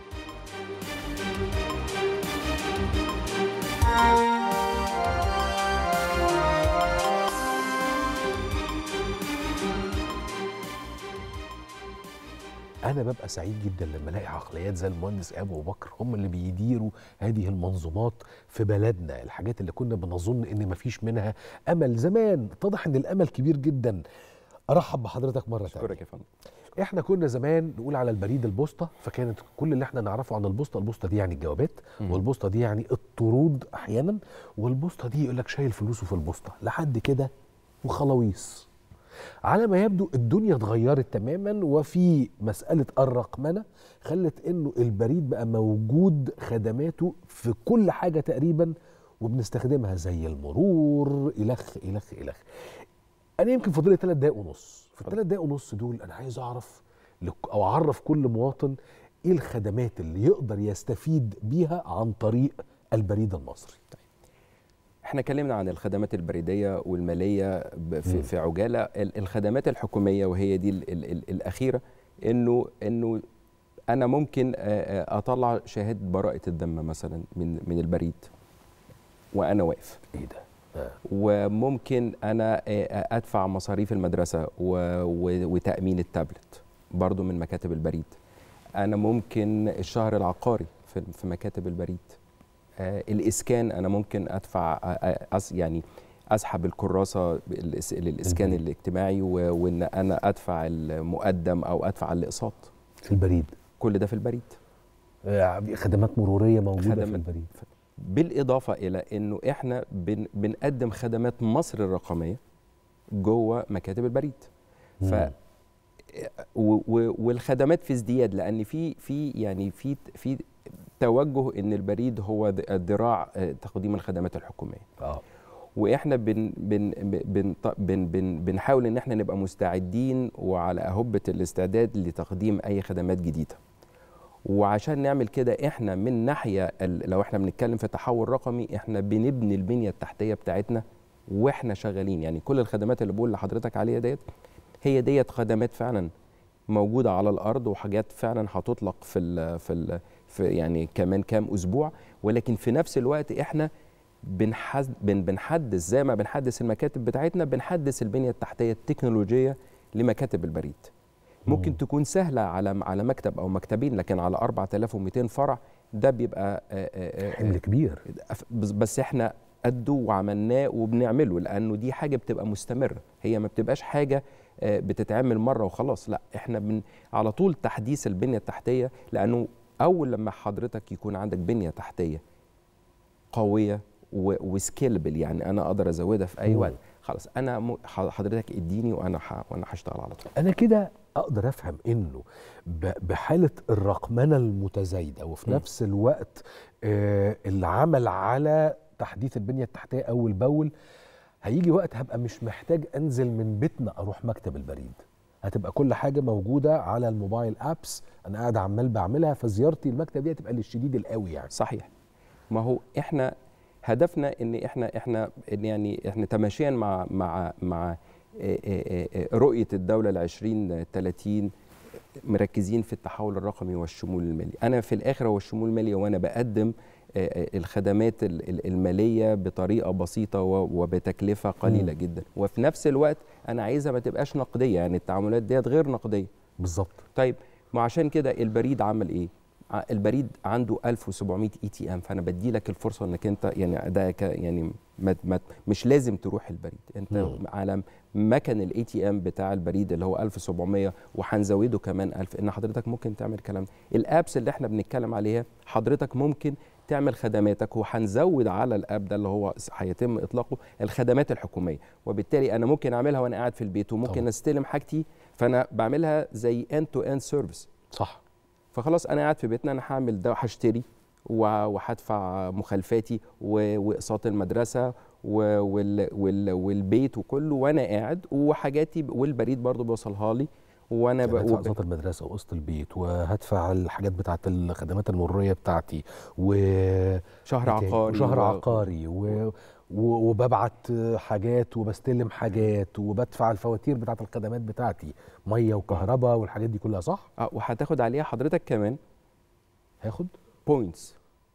انا ببقى سعيد جدا لما الاقي عقليات زي المهندس ايهاب ابو بكر هم اللي بيديروا هذه المنظومات في بلدنا الحاجات اللي كنا بنظن ان مفيش منها امل زمان اتضح ان الامل كبير جدا ارحب بحضرتك مره ثانيه شكرا يا فندم احنا كنا زمان نقول على البريد البوسطه فكانت كل اللي احنا نعرفه عن البوسطه البوسطه دي يعني الجوابات مم. والبوسطه دي يعني الطرود احيانا والبوسطه دي يقول لك شايل فلوسه في البوسطه لحد كده وخلاويص على ما يبدو الدنيا اتغيرت تماما وفي مساله الرقمنه خلت انه البريد بقى موجود خدماته في كل حاجه تقريبا وبنستخدمها زي المرور الخ الخ الخ انا يمكن فاضل لي ثلاث دقايق ونص في الثلاث دقايق ونص دول انا عايز اعرف لك- او اعرف كل مواطن ايه الخدمات اللي يقدر يستفيد بيها عن طريق البريد المصري احنا اتكلمنا عن الخدمات البريديه والماليه ب- في, مم. في عجاله ال- الخدمات الحكوميه وهي دي ال ال ال الاخيره انه انه انا ممكن آه، آه، اطلع شهاده براءه الذمه مثلا من من البريد وانا واقف ايه ده آه. وممكن انا آه، آه، ادفع مصاريف المدرسه و- و- وتامين التابلت برضو من مكاتب البريد انا ممكن الشهر العقاري في في مكاتب البريد آه، الاسكان انا ممكن ادفع آه، آه، أس يعني اسحب الكراسه الإس- للاسكان البريد. الاجتماعي و- وان انا ادفع المقدم او ادفع الاقساط في البريد كل ده في البريد آه، خدمات مروريه موجوده في خدمات- البريد بالاضافه الى انه احنا بن بنقدم خدمات مصر الرقميه جوه مكاتب البريد ف مم. و و والخدمات في ازدياد لان في في يعني في في توجه ان البريد هو ذ- ذراع آه، تقديم الخدمات الحكوميه اه واحنا بن بن بن بن بن بنحاول ان احنا نبقى مستعدين وعلى اهبه الاستعداد لتقديم اي خدمات جديده وعشان نعمل كده احنا من ناحيه ال- لو احنا بنتكلم في تحول رقمي احنا بنبني البنيه التحتيه بتاعتنا واحنا شغالين يعني كل الخدمات اللي بقول لحضرتك عليها ديت هي ديت خدمات فعلا موجوده على الارض وحاجات فعلا هتطلق في ال في ال في يعني كمان كام اسبوع ولكن في نفس الوقت احنا بنحز بن بنحدث زي ما بنحدث المكاتب بتاعتنا بنحدث البنيه التحتيه التكنولوجيه لمكاتب البريد ممكن تكون سهله على على مكتب او مكتبين لكن على 4200 فرع ده بيبقى آه، آه، آه، حمل كبير أف- بس- بس احنا قده وعملناه وبنعمله لانه دي حاجه بتبقى مستمره هي ما بتبقاش حاجه آه، بتتعمل مره وخلاص لا احنا بن على طول تحديث البنيه التحتيه لانه اول لما حضرتك يكون عندك بنيه تحتيه قويه وسكيلبل يعني انا اقدر ازودها في اي مم. وقت خلاص انا م- ح- حضرتك اديني وانا ح... وانا هشتغل على طول انا كده اقدر افهم انه ب- بحاله الرقمنه المتزايده وفي م. نفس الوقت آه، العمل على تحديث البنيه التحتيه اول باول هيجي وقت هبقى مش محتاج انزل من بيتنا اروح مكتب البريد هتبقى كل حاجه موجوده على الموبايل ابس انا قاعد عمال بعملها فزيارتي المكتب دي هتبقى للشديد القوي يعني صحيح ما هو احنا هدفنا ان احنا احنا إن يعني احنا تماشيا مع مع مع آه، آه، آه، رؤيه الدوله ل 2030 مركزين في التحول الرقمي والشمول المالي انا في الاخر هو الشمول المالي وانا بقدم آه، آه، الخدمات ال- ال- الماليه بطريقه بسيطه و- وبتكلفه قليله مم. جدا وفي نفس الوقت انا عايزها ما تبقاش نقديه يعني التعاملات ديت غير نقديه بالظبط طيب ما عشان كده البريد عمل ايه ع- البريد عنده 1700 اي تي ام فانا بدي لك الفرصه انك انت يعني ده ك- يعني ما ما مش لازم تروح البريد انت مم. على مكن الاي تي ام بتاع البريد اللي هو 1700 وهنزوده كمان 1000 ان حضرتك ممكن تعمل الكلام ده الابس اللي احنا بنتكلم عليها حضرتك ممكن تعمل خدماتك وهنزود على الاب ده اللي هو هيتم اطلاقه الخدمات الحكوميه وبالتالي انا ممكن اعملها وانا قاعد في البيت وممكن طبعا. استلم حاجتي فانا بعملها زي اند تو اند سيرفيس صح فخلاص انا قاعد في بيتنا انا هعمل ده وهشتري و- وهدفع مخالفاتي و- واقساط المدرسه و- وال وال والبيت وكله وانا قاعد وحاجاتي ب- والبريد برضو بيوصلها لي وانا يعني ب... هدفع وب- اقساط المدرسه وقسط البيت وهدفع الحاجات بتاعت الخدمات المروريه بتاعتي و شهر إيه تاني؟ عقاري وشهر و- عقاري و... و... وببعت حاجات وبستلم حاجات وبدفع الفواتير بتاعت الخدمات بتاعتي ميه وكهرباء والحاجات دي كلها صح اه وهتاخد عليها حضرتك كمان هاخد بوينتس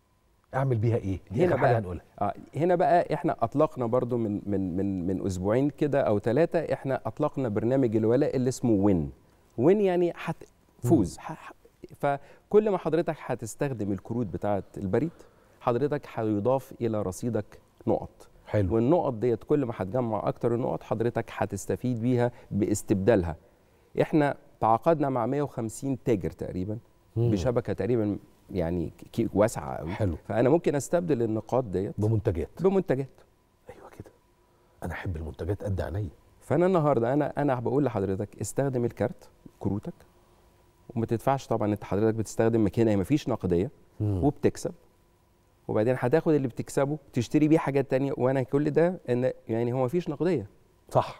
اعمل بيها ايه دي اخر حاجه هنقولها آه هنا بقى احنا اطلقنا برضو من من من من اسبوعين كده او ثلاثه احنا اطلقنا برنامج الولاء اللي اسمه وين وين يعني هتفوز ح- ح- فكل ما حضرتك هتستخدم الكروت بتاعه البريد حضرتك هيضاف الى رصيدك نقط حلو والنقط ديت كل ما هتجمع اكتر النقط حضرتك هتستفيد بيها باستبدالها احنا تعاقدنا مع 150 تاجر تقريبا مم. بشبكه تقريبا يعني كي- واسعه قوي حلو فانا ممكن استبدل النقاط ديت بمنتجات بمنتجات ايوه كده انا احب المنتجات قد عينيا فانا النهارده انا انا بقول لحضرتك استخدم الكارت كروتك وما تدفعش طبعا انت حضرتك بتستخدم ماكينه ما فيش نقديه مم. وبتكسب وبعدين هتاخد اللي بتكسبه تشتري بيه حاجات تانية وانا كل ده ان يعني هو ما فيش نقديه صح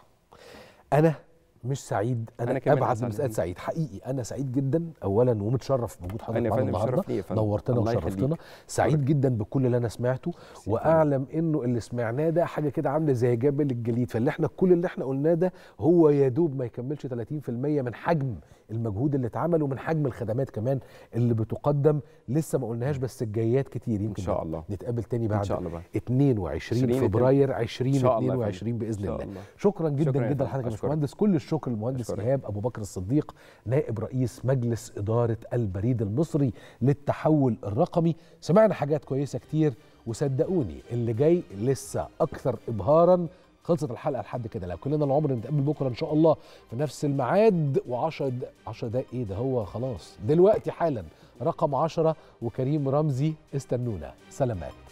انا مش سعيد انا, أنا أنا كمان ابعد أسعد من مساله جداً. سعيد حقيقي انا سعيد جدا اولا ومتشرف بوجود حضرتك أنا يا معانا فندم النهارده شرف ليا يا فندم. نورتنا الله وشرفتنا يخليك. سعيد جدا بكل اللي انا سمعته واعلم انه اللي سمعناه ده حاجه كده عامله زي جبل الجليد فاللي احنا كل اللي احنا قلناه ده هو يا دوب ما يكملش 30% من حجم المجهود اللي اتعمل ومن حجم الخدمات كمان اللي بتقدم لسه ما قلناهاش بس الجايات كتير يمكن شاء الله. نتقابل تاني بعد إن شاء الله بقى. 22 20 فبراير إن شاء الله يا فندم. 2022 باذن إن شاء الله الله. شكرا جدا شكراً يا جدا فندم. لحضرتك يا أشكرك. باشمهندس كل الشكر للمهندس أشكرك. ايهاب ابو بكر الصديق نائب رئيس مجلس اداره البريد المصري للتحول الرقمي سمعنا حاجات كويسه كتير وصدقوني اللي جاي لسه اكثر ابهارا خلصت الحلقه لحد كده لو كلنا العمر نتقابل بكره ان شاء الله في نفس الميعاد و10 10 دقايق ايه ده هو خلاص دلوقتي حالا رقم 10 وكريم رمزي استنونا سلامات